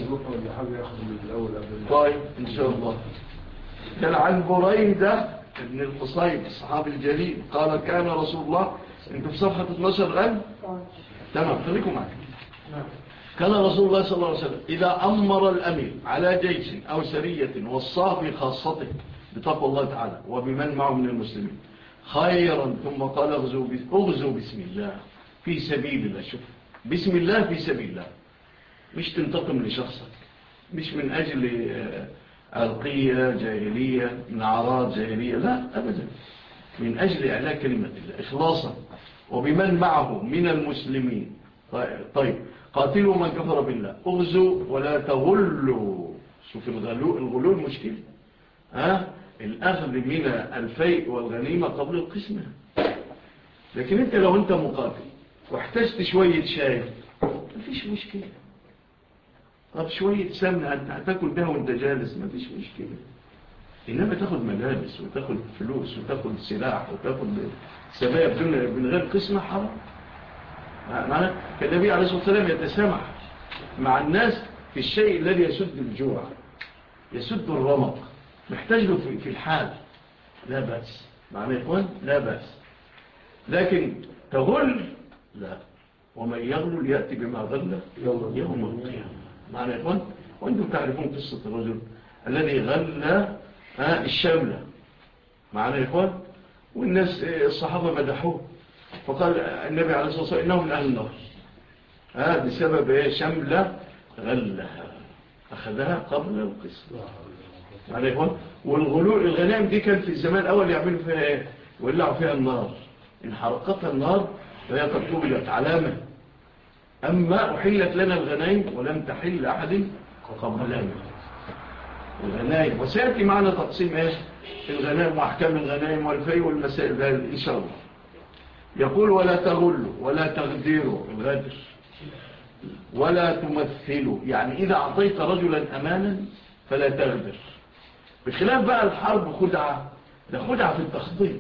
طيب إن شاء الله كان عن بريدة ابن الحصيب الصحابي الجليل قال كان رسول الله انتوا في صفحة 12 الآن تمام خليكم معي كان رسول الله صلى الله عليه وسلم إذا أمر الأمير على جيش أو سرية وصاه بخاصته بتقوى الله تعالى وبمن معه من المسلمين خيرا ثم قال اغزوا, اغزوا بسم الله في سبيل الله شوف بسم الله في سبيل الله مش تنتقم لشخصك مش من أجل ألقية جاهلية من أعراض جاهلية لا أبدا من أجل إعلاء كلمة الله إخلاصا وبمن معه من المسلمين طيب قاتلوا من كفر بالله اغزوا ولا تغلوا شوف الغلو الغلو المشكلة ها الأخذ من الفيء والغنيمة قبل القسمة لكن انت لو انت مقاتل واحتجت شوية شاي مفيش مشكلة طب شوية سمنة انت هتاكل بها وانت جالس مفيش مشكلة إنما تاخد ملابس وتاخد فلوس وتاخد سلاح وتاخد سباب من غير قسمة حرام معنى كالنبي عليه الصلاة والسلام يتسامح مع الناس في الشيء الذي يسد الجوع يسد الرمق محتاج له في الحال لا بأس معنى يقول لا بأس لكن تغل لا ومن يغل يأتي بما غل يوم القيامة معنى يقول وانتم تعرفون قصة الرجل الذي غل الشاملة معنى يقول والناس الصحابة مدحوه فقال النبي عليه الصلاة والسلام إنهم من أهل النار ها بسبب إيه شملة غلها أخذها قبل القسم يعني يقول والغلو الغنائم دي كان في الزمان الأول يعملوا فيها إيه ويلعوا فيها النار إن حرقتها النار فهي قد قبلت علامة أما أحلت لنا الغنائم ولم تحل أحد قبلنا الغنائم وسيأتي معنا تقسيم إيه الغنائم وأحكام الغنائم والفي والمسائل إن شاء الله يقول ولا تغلوا ولا تغديروا الغدر ولا تمثلوا يعني إذا أعطيت رجلا أمانا فلا تغدر بخلاف بقى الحرب خدعة ده خدعة في التخطيط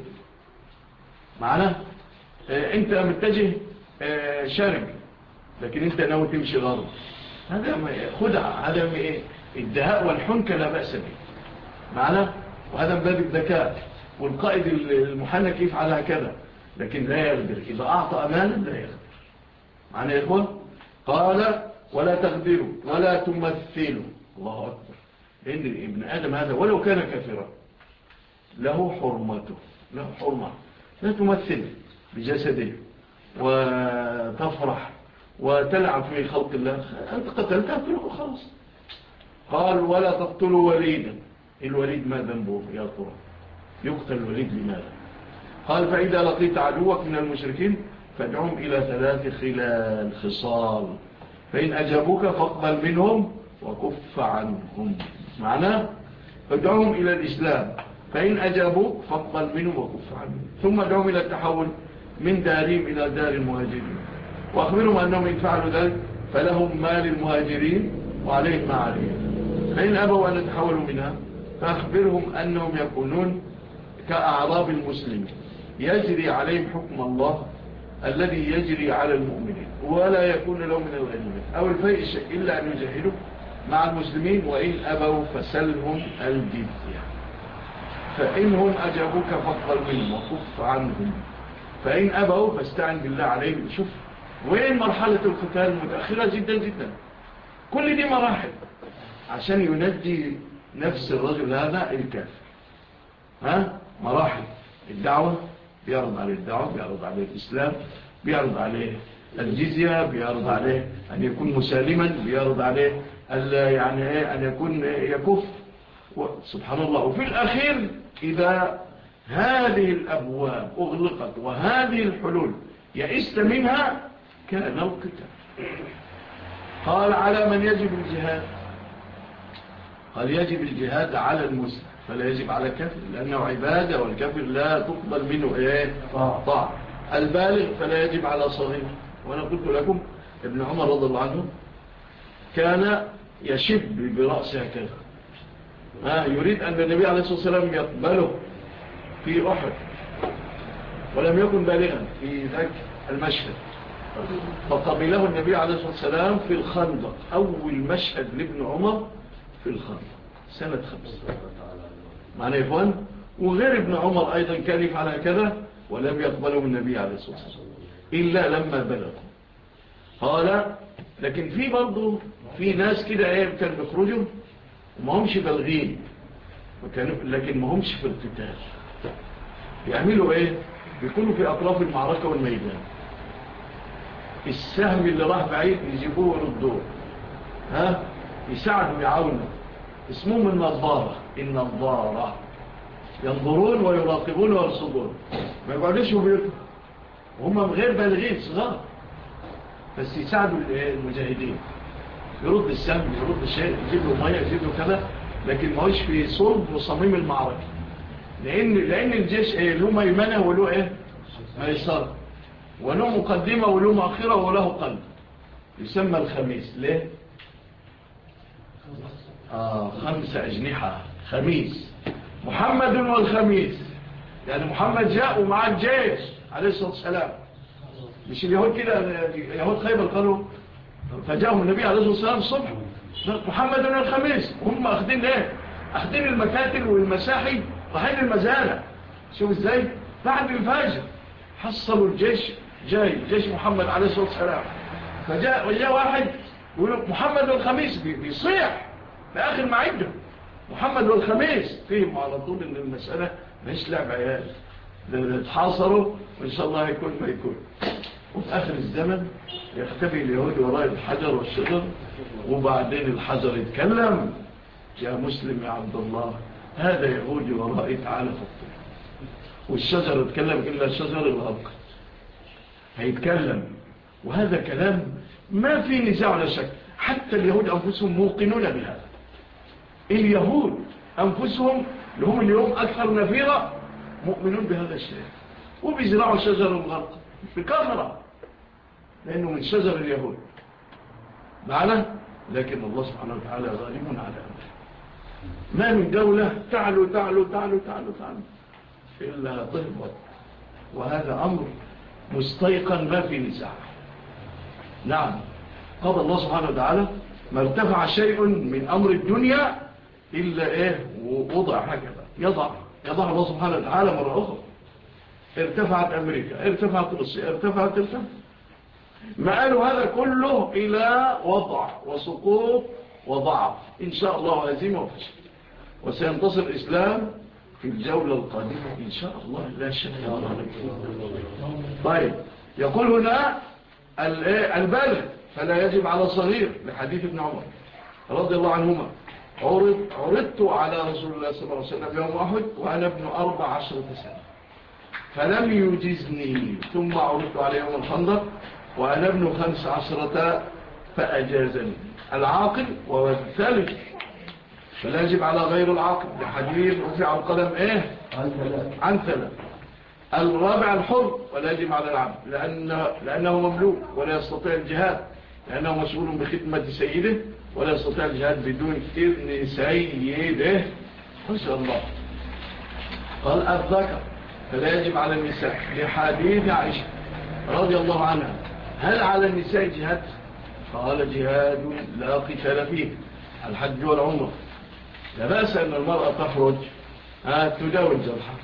معنا آه انت متجه آه شرق لكن انت ناوي تمشي غرب هذا خدعة هذا ايه الدهاء والحنكة لا بأس به معنا وهذا من باب الذكاء والقائد المحنك يفعل هكذا لكن لا يغدر إذا أعطى أمانا لا يغدر معنى يا إخوان قال ولا تغدروا ولا تمثلوا الله أكبر لأن ابن آدم هذا ولو كان كافرا له حرمته له حرمة لا تمثل بجسده وتفرح وتلعب في خلق الله أنت قتلت أقتله خلاص قال ولا تقتلوا وليدا الوليد ما ذنبه يا ترى يقتل الوليد لماذا قال فإذا لقيت عدوك من المشركين فادعهم إلى ثلاث خلال خصال فإن أجابوك فاقبل منهم وكف عنهم معناه فادعهم إلى الإسلام فإن أجابوك فاقبل منهم وكف عنهم ثم ادعهم إلى التحول من دارهم إلى دار المهاجرين وأخبرهم أنهم إن فعلوا ذلك فلهم ما للمهاجرين وعليهم ما عليهم فإن أبوا أن يتحولوا منها فأخبرهم أنهم يكونون كأعراب المسلمين يجري عليهم حكم الله الذي يجري على المؤمنين ولا يكون لهم من الغنيمة أو الفيء شيء إلا أن يجاهدوا مع المسلمين وإن أبوا فسلهم الجزية فإنهم أجابوك فاقبل منهم وكف عنهم فإن أبوا فاستعن بالله عليهم شوف وين مرحلة القتال المتأخرة جدا جدا كل دي مراحل عشان ينجي نفس الرجل هذا الكافر ها مراحل الدعوة بيعرض عليه الدعوة بيعرض عليه الإسلام بيعرض عليه الجزية بيعرض عليه أن يكون مسالما بيعرض عليه يعني إيه أن يكون يكف سبحان الله وفي الأخير إذا هذه الأبواب أغلقت وهذه الحلول يئست منها كان القتال قال على من يجب الجهاد قال يجب الجهاد على المسلم فلا يجب على كفر لأنه عبادة والكفر لا تقبل منه إيه طاعة البالغ فلا يجب على صغير وأنا قلت لكم ابن عمر رضي الله عنه كان يشب برأسه هكذا يريد أن النبي عليه الصلاة والسلام يقبله في أحد ولم يكن بالغا في ذاك المشهد فقبله النبي عليه الصلاة والسلام في الخندق أول مشهد لابن عمر في الخندق سنة خمس معنى يا إخوان وغير ابن عمر أيضا كان يفعل هكذا ولم يقبله النبي عليه الصلاة والسلام إلا لما بلغ قال لكن في برضو في ناس كده ايه كانوا بيخرجوا وما همش بلغين لكن ما همش في القتال بيعملوا ايه بيكونوا في اطراف المعركة والميدان السهم اللي راح بعيد يجيبوه ويردوه ها يساعدوا يعاونوا اسمهم النظارة النظارة ينظرون ويراقبون ويرصدون ما يقعدوش وبيركوا وهم غير بالغين صغار بس يساعدوا المجاهدين يرد السهم يرد الشيء يجيب له ميه يجيب له كذا لكن ما هوش في صلب وصميم المعركة لأن, لأن الجيش ايه له ميمنة وله ايه ميسرة وله مقدمة وله مؤخرة وله قلب يسمى الخميس ليه آه خمسة أجنحة خميس محمد والخميس يعني محمد جاء ومعاه الجيش عليه الصلاة والسلام مش اليهود كده يهود خيبر قالوا فجاءهم النبي عليه الصلاة والسلام الصبح محمد والخميس هم أخذين ايه أخذين المكاتل والمساحي رايحين المزالة شوف ازاي بعد الفجر حصلوا الجيش جاي جيش محمد عليه الصلاة والسلام فجاء وجاء واحد يقول محمد والخميس بيصيح لآخر ما عنده محمد والخميس فيهم على طول ان المسألة مش لعب عيال تحاصروا وإن شاء الله يكون ما يكون وفي آخر الزمن يختفي اليهود وراء الحجر والشجر وبعدين الحجر يتكلم يا مسلم يا عبد الله هذا يهودي ورائي تعالى فالطول والشجر يتكلم إلا شجر الغرق هيتكلم وهذا كلام ما في نزاع ولا شك حتى اليهود أنفسهم موقنون بهذا اليهود أنفسهم لهم اليوم أكثر نفيرة مؤمنون بهذا الشيء وبيزرعوا شجر الغرق بكثرة لأنه من شجر اليهود معنا لكن الله سبحانه وتعالى ظالم على أمره ما من دولة تعلو تعلو تعلو تعلو تعلو إلا تهبط وهذا أمر مستيقن ما في نزاع نعم قضى الله سبحانه وتعالى ما ارتفع شيء من أمر الدنيا إلا إيه ووضع هكذا يضع يضع الله سبحانه وتعالى مرة أخرى ارتفعت أمريكا ارتفعت روسيا ارتفعت ارتفعت ما قالوا هذا كله إلى وضع وسقوط وضعف إن شاء الله هزيمة وفشل وسينتصر الإسلام في الجولة القادمة إن شاء الله لا شك طيب يقول هنا البالغ فلا يجب على صغير لحديث ابن عمر رضي الله عنهما عرض عرضت على رسول الله صلى الله عليه وسلم يوم أحد وأنا ابن أربع عشرة سنة فلم يجزني ثم عرضت على يوم الخندق وأنا ابن خمس عشرة فأجازني العاقل والثالث فلا يجب على غير العاقل لحديث رفع القلم ايه عن ثلاث عن ثلاث الرابع الحر ولا يجب على العبد لأن لأنه مملوك ولا يستطيع الجهاد لأنه مسؤول بخدمة سيده ولا يستطيع الجهاد بدون إذن سيده ما شاء الله قال الذكر فلا يجب على النساء لحديث عائشة رضي الله عنها هل على النساء جهاد قال جهاد لا قتال فيه الحج والعمر لا بأس أن المرأة تخرج تداوي الجرحى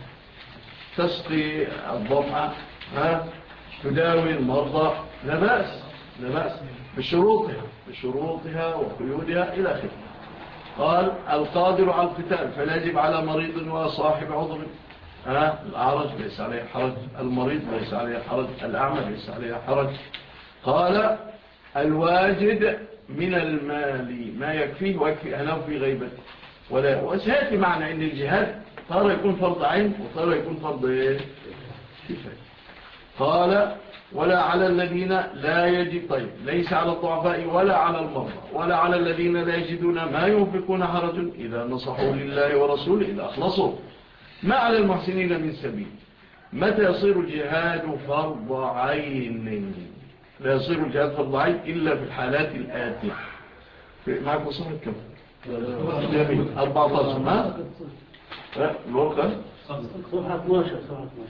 تسقي الضمعة تداوي المرضى لا بأس لا بأس بشروطها بشروطها وقيودها إلى آخره قال القادر على القتال فلا يجب على مريض وصاحب عذر ها الأعرج ليس عليه حرج المريض ليس عليه حرج الأعمى ليس عليه حرج قال الواجد من المال ما يكفيه ويكفي أهله في غيبته ولا وسيأتي معنى أن الجهاد طار يكون فرض عين وطار يكون فرض إيه؟ كفاية قال ولا على الذين لا يجد طيب ليس على الضعفاء ولا على المرضى ولا على الذين لا يجدون ما ينفقون حرج إذا نصحوا لله ورسوله إذا أخلصوا ما على المحسنين من سبيل متى يصير الجهاد فرض عين لا يصير الجهاد فرض عين إلا في الحالات الآتية معكم صفحة كم جميل 14 ما الورقة صفحة 12 صفحة 12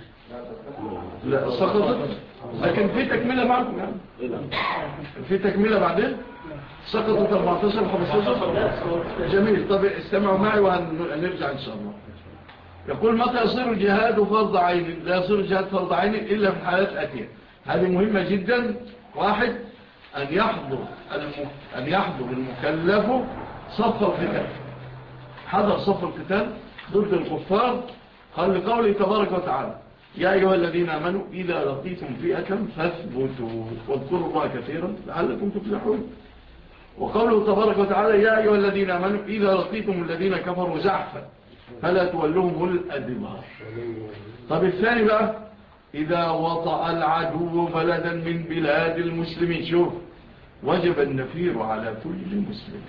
لا سقطت لكن في تكملة معكم يعني في تكملة بعدين سقطت 14 15 جميل طب استمعوا معي وهنرجع إن شاء الله يقول متى يصير الجهاد فرض عين لا يصير الجهاد فرض عين إلا في الحالات الآتية هذه مهمة جدا واحد أن يحضر أن يحضر المكلف صف القتال حضر صف القتال ضد الكفار قال لقوله تبارك وتعالى يا أيها الذين آمنوا إذا لقيتم فئة فاثبتوا واذكروا الله كثيرا لعلكم تفلحون وقوله تبارك وتعالى يا أيها الذين آمنوا إذا لقيتم الذين كفروا زحفا فلا تولوهم الأدبار طب الثاني بقى إذا وطأ العدو بلدا من بلاد المسلمين شوف وجب النفير على كل مسلم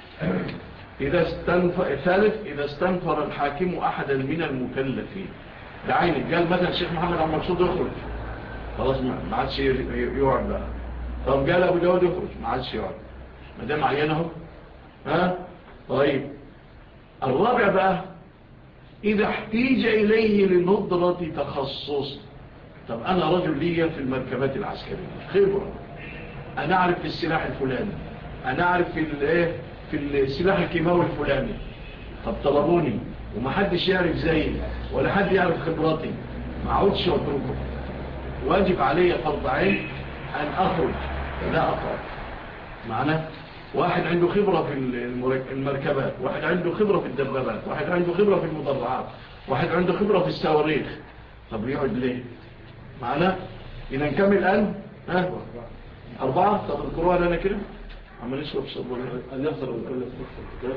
إذا استنفر الثالث إذا استنفر الحاكم أحدا من المكلفين بعينك قال مثلا الشيخ محمد عم مقصود يخرج خلاص ما عادش يقعد بقى طب قال أبو داود يخرج ما عادش يقعد ما دام عينه ها طيب الرابع بقى إذا احتيج إليه لنظرة تخصص طب أنا رجل لي في المركبات العسكرية خبرة أنا أعرف في السلاح الفلاني أنا أعرف في الايه في السلاح الكيماوي الفلاني طب طلبوني ومحدش يعرف زيي ولا حد يعرف خبراتي ما عودش واتركه واجب علي فرض عين أن أخرج لا أخرج معنا واحد عنده خبرة في المركبات واحد عنده خبرة في الدبابات واحد عنده خبرة في المضرعات واحد عنده خبرة في السواريخ طب يقعد ليه معنا إذا نكمل الآن ها أربعة طب اذكروها لنا كده عم نشرب صبر أن يحضر من كل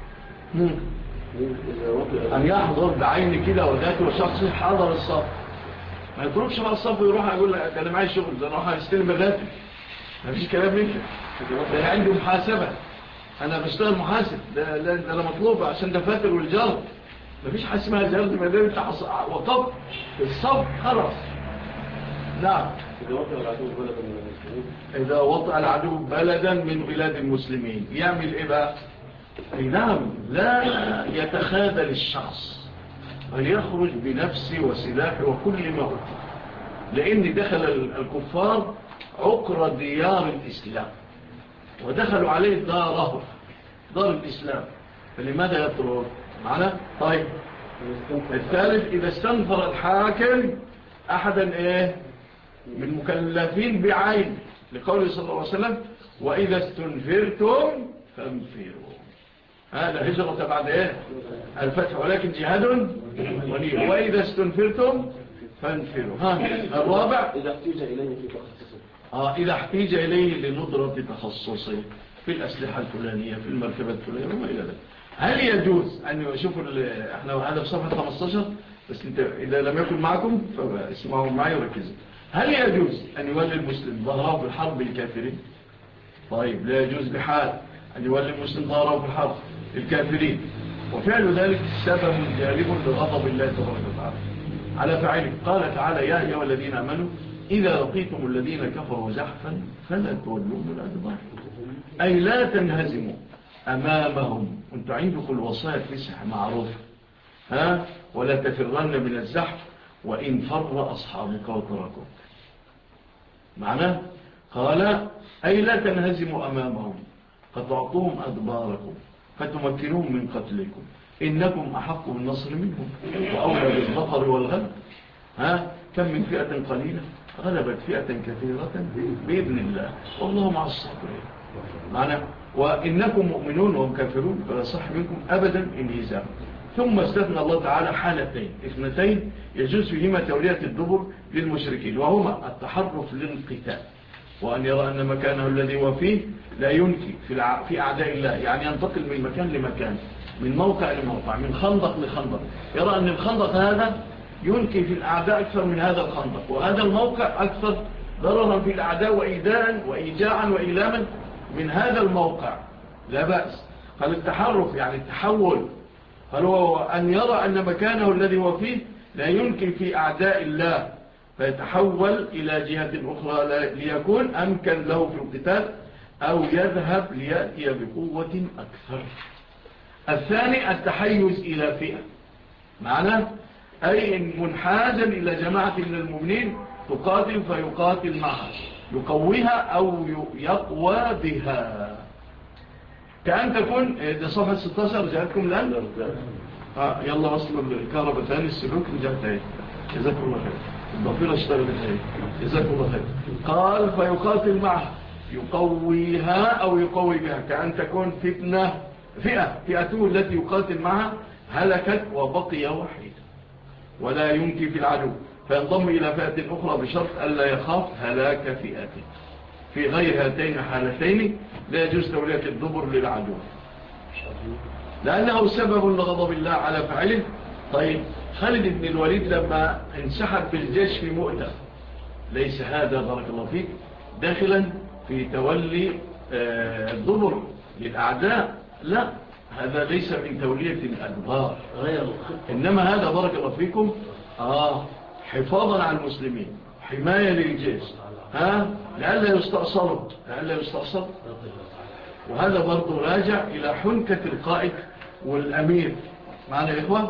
أن يحضر بعين كده وذاته شخص حضر الصف ما يتركش مع الصف ويروح يقول لك أنا معي شغل ده أروح أستلم الراتب ما فيش كلام من كده ده عنده محاسبة أنا بشتغل محاسب ده, ده, ده أنا مطلوب عشان ده فاتر والجار ما فيش حاجة اسمها جار ما دام أنت وقفت الصف خلاص نعم إذا وطأ العدو بلدا من بلاد المسلمين يعمل إيه بقى نعم لا يتخاذل الشخص بل يخرج بنفسه وسلاحه وكل ما أوتي لأن دخل الكفار عقر ديار الإسلام ودخلوا عليه داره دار الإسلام فلماذا يطرد معنا طيب الثالث إذا استنفر الحاكم أحدا إيه من مكلفين بعين لقوله صلى الله عليه وسلم وإذا استنفرتم فانفروا هذا هجرة بعد إيه الفتح ولكن جهاد وليه وإذا استنفرتم فانفروا ها الرابع إذا احتيج إليه في تخصصه آه إذا احتيج إليه لندرة تخصصه في الأسلحة الفلانية في المركبة الفلانية وما إلى ذلك هل يجوز أن يشوفوا احنا هذا في صفحة 15 بس انت إذا لم يكن معكم فاسمعوا معي وركزوا هل يجوز أن يولي المسلم ظهره في الحرب الكافرين طيب لا يجوز بحال أن يولي المسلم ظهره في الحرب الكافرين وفعل ذلك سبب جالب لغضب الله تبارك وتعالى على فعله قال تعالى يا أيها الذين أمنوا إذا لقيتم الذين كفروا زحفا فلا تولوهم الأدبار أي لا تنهزموا أمامهم وانتوا عندكم الوصايا تسح معروف ها ولا تفرن من الزحف وإن فر أصحابك وتركوك معناه قال أي لا تنهزموا أمامهم فتعطوهم أدباركم فتمكنوهم من قتلكم إنكم أحق بالنصر منهم وأولى بالظفر والغلب ها كم من فئة قليلة غلبت فئة كثيرة بإذن الله والله مع الصابرين معنى وإنكم مؤمنون وهم كافرون فلا صح منكم أبدا انهزام ثم استثنى الله تعالى حالتين اثنتين يجوز فيهما تولية الدبر للمشركين وهما التحرف للقتال وأن يرى أن مكانه الذي هو فيه لا ينكي في, الع... في أعداء الله يعني ينتقل من مكان لمكان من موقع لموقع من خندق لخندق يرى أن الخندق هذا ينكي في الأعداء أكثر من هذا الخندق وهذا الموقع أكثر ضررا في الأعداء وإيداء وإيجاعا وإيلاما من هذا الموقع لا بأس قال التحرف يعني التحول قال هو أن يرى أن مكانه الذي هو فيه لا يمكن في أعداء الله فيتحول إلى جهة أخرى ليكون أمكن له في القتال أو يذهب ليأتي بقوة أكثر الثاني التحيز إلى فئة معنى أي منحازا إلى جماعة من المؤمنين تقاتل فيقاتل معها يقويها أو يقوى بها كأن تكون ده صفحة 16 جاءتكم الآن آه يلا وصلوا الكهرباء ثاني السلوك رجعت اهي جزاكم الله خير الضفيرة اشتغلت اهي جزاكم الله خير قال فيقاتل معها يقويها أو يقوي بها كأن تكون فتنة فئة فئته التي يقاتل معها هلكت وبقي وحيدا ولا يمكن في العدو فينضم إلى فئة أخرى بشرط ألا يخاف هلاك فئته في غير هاتين الحالتين لا يجوز تولية الدبر للعدو لأنه سبب لغضب الله على فعله طيب خالد بن الوليد لما انسحب بالجيش في مؤتة ليس هذا بارك الله فيك داخلا في تولي الدبر للأعداء لا هذا ليس من تولية الأدبار غير الخطة إنما هذا بارك الله فيكم آه حفاظا على المسلمين حماية للجيش ها لألا يستأصلوا لألا يستأصل وهذا برضو راجع إلى حنكة القائد والأمير معنا يا إخوة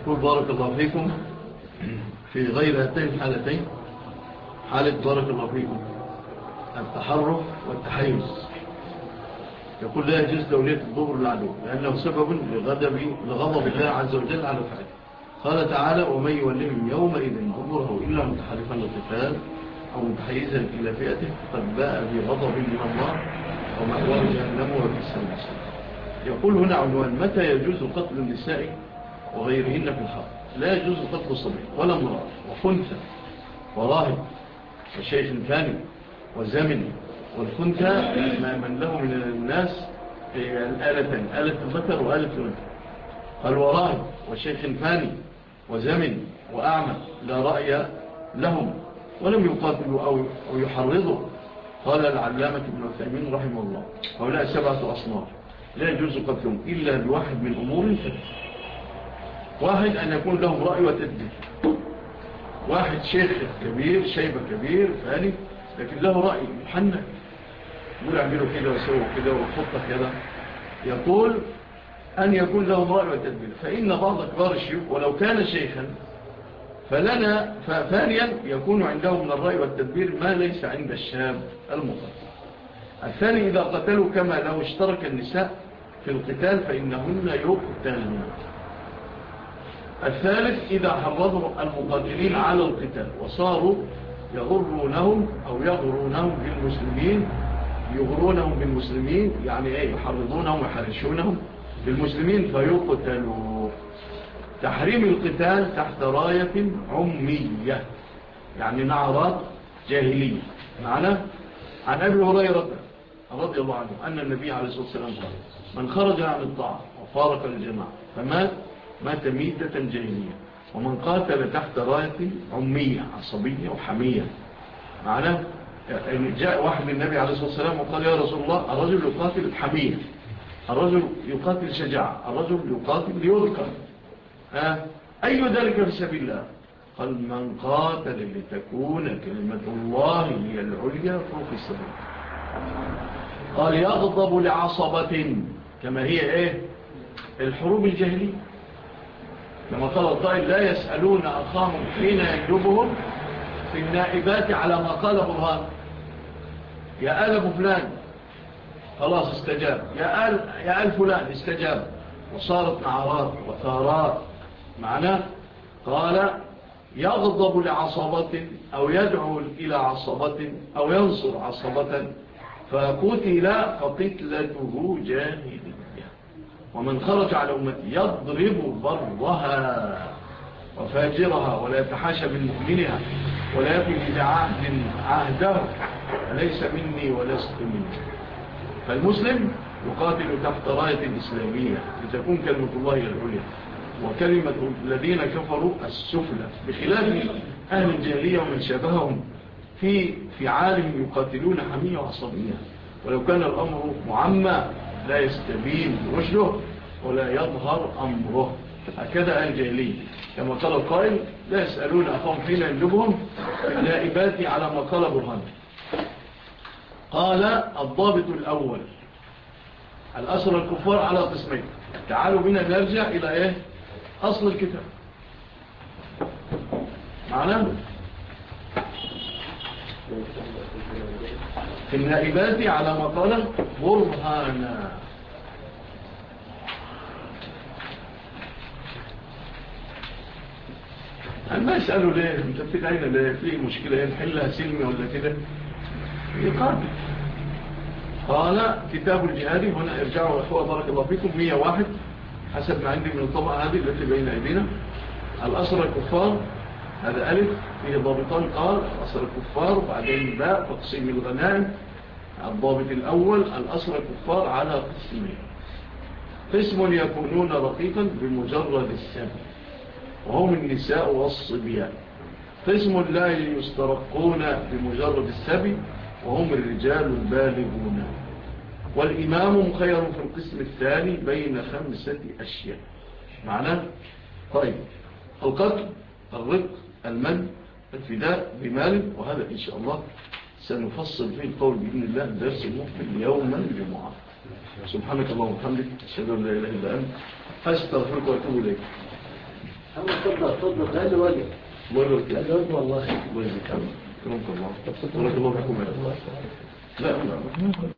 يقول بارك الله فيكم في غير هاتين الحالتين حالة بارك الله فيكم التحرف والتحيز يقول لا يجوز دولية الظهر للعدو لأنه سبب لغضب, لغضب الله عز وجل على فعله قال تعالى ومن يولهم يومئذ ظهره إلا متحرفا للقتال أو متحيزا إلى فئته فقد باء بغضب من الله ومأواه جهنم وبئس المصير يقول هنا عنوان متى يجوز قتل النساء وغيرهن في الحرب لا يجوز قتل الصبي ولا امرأة وخنثى وراهب وشيخ ثاني وزمن والخنثى ما من له من الناس الآلتين آلة الذكر وآلة الأنثى قال وراهب وشيخ ثاني وزمن وأعمى لا رأي لهم ولم يقاتلوا أو يحرضوا قال العلامة ابن الثامين رحمه الله هؤلاء سبعة أصناف لا يجوز قتلهم إلا بواحد من أمور ثلاثة واحد أن يكون لهم رأي وتدبير واحد شيخ كبير شيبة كبير فاني لكن له رأي محنك يقول اعملوا كده وسووا كده وخطة كده يقول أن يكون لهم رأي وتدبير فإن بعض كبار الشيوخ ولو كان شيخا فلنا فثانيا يكون عنده من الرأي والتدبير ما ليس عند الشاب المقاتل الثاني إذا قتلوا كما لو اشترك النساء في القتال فإنهن يقتلن الثالث إذا حرضوا المقاتلين على القتال وصاروا يغرونهم أو يغرونهم بالمسلمين يغرونهم بالمسلمين يعني ايه يحرضونهم ويحرشونهم بالمسلمين فيقتلوا تحريم القتال تحت راية عمية يعني نعرات جاهلية معنى عن أبي هريرة رضي الله عنه أن النبي عليه الصلاة والسلام قال من خرج عن الطاعة وفارق الجماعة فمات مات ميتة جاهلية ومن قاتل تحت راية عمية عصبية وحمية معناه يعني جاء واحد من النبي عليه الصلاة والسلام وقال يا رسول الله الرجل يقاتل حمية الرجل يقاتل شجاعة الرجل يقاتل ليذكر أي ذلك في سبيل الله قال من قاتل لتكون كلمة الله هي العليا فوق السبيل قال يغضب لعصبة كما هي ايه الحروب الجاهلية كما قال الطائل لا يسألون أخاهم حين يجلبهم في النائبات على ما قال برهان يا آل فلان خلاص استجاب يا آل, يا آل فلان استجاب وصارت نعرات وثارات معناه قال يغضب لعصبة أو يدعو إلى عصبة أو ينصر عصبة فقتل فقتلته جاهلية ومن خرج على أمتي يضرب برها وفاجرها ولا يتحاشى من مؤمنها ولا يفي إذا عهد عهده فليس مني ولست مني فالمسلم يقاتل تحت راية الإسلامية لتكون كلمة الله العليا وكلمة الذين كفروا السفلى بخلاف أهل الجاهلية ومن شابههم في في عالم يقاتلون حمية وعصبية ولو كان الأمر معمى لا يستبين رشده ولا يظهر أمره هكذا أهل الجاهلية كما قال القائل لا يسألون أخوهم حين يندبهم النائبات على ما قال برهان قال الضابط الأول الأسر الكفار على قسمين تعالوا بنا نرجع إلى إيه أصل الكتاب معناه في النائبات على ما قال برهانا ما يسألوا ليه انت بتدعينا ليه في مشكلة ايه نحلها سلمي ولا كده يقاتل قال كتاب الجهادي هنا ارجعوا اخوة بارك الله فيكم 101 حسب ما عندي من الطبعة هذه التي بين ايدينا الأسر الكفار هذا ألف فيه ضابطان قال الأسر الكفار وبعدين باء تقسيم الغنائم الضابط الأول الأسر الكفار على قسمين قسم يكونون رقيقا بمجرد السبب وهم النساء والصبيان قسم لا يسترقون بمجرد السبي وهم الرجال البالغون والإمام مخير في القسم الثاني بين خمسة أشياء معناه طيب القتل الرق المن الفداء بمال وهذا إن شاء الله سنفصل فيه القول بإذن الله درس المقبل يوما الجمعة سبحانك اللهم وبحمدك أشهد أن لا إله إلا أنت أستغفرك وأتوب إليك أما تصدق تصدق لأنه وجه مرة الوجه والله الله يجزيك الله كرمك الله بارك الله فيكم لا لا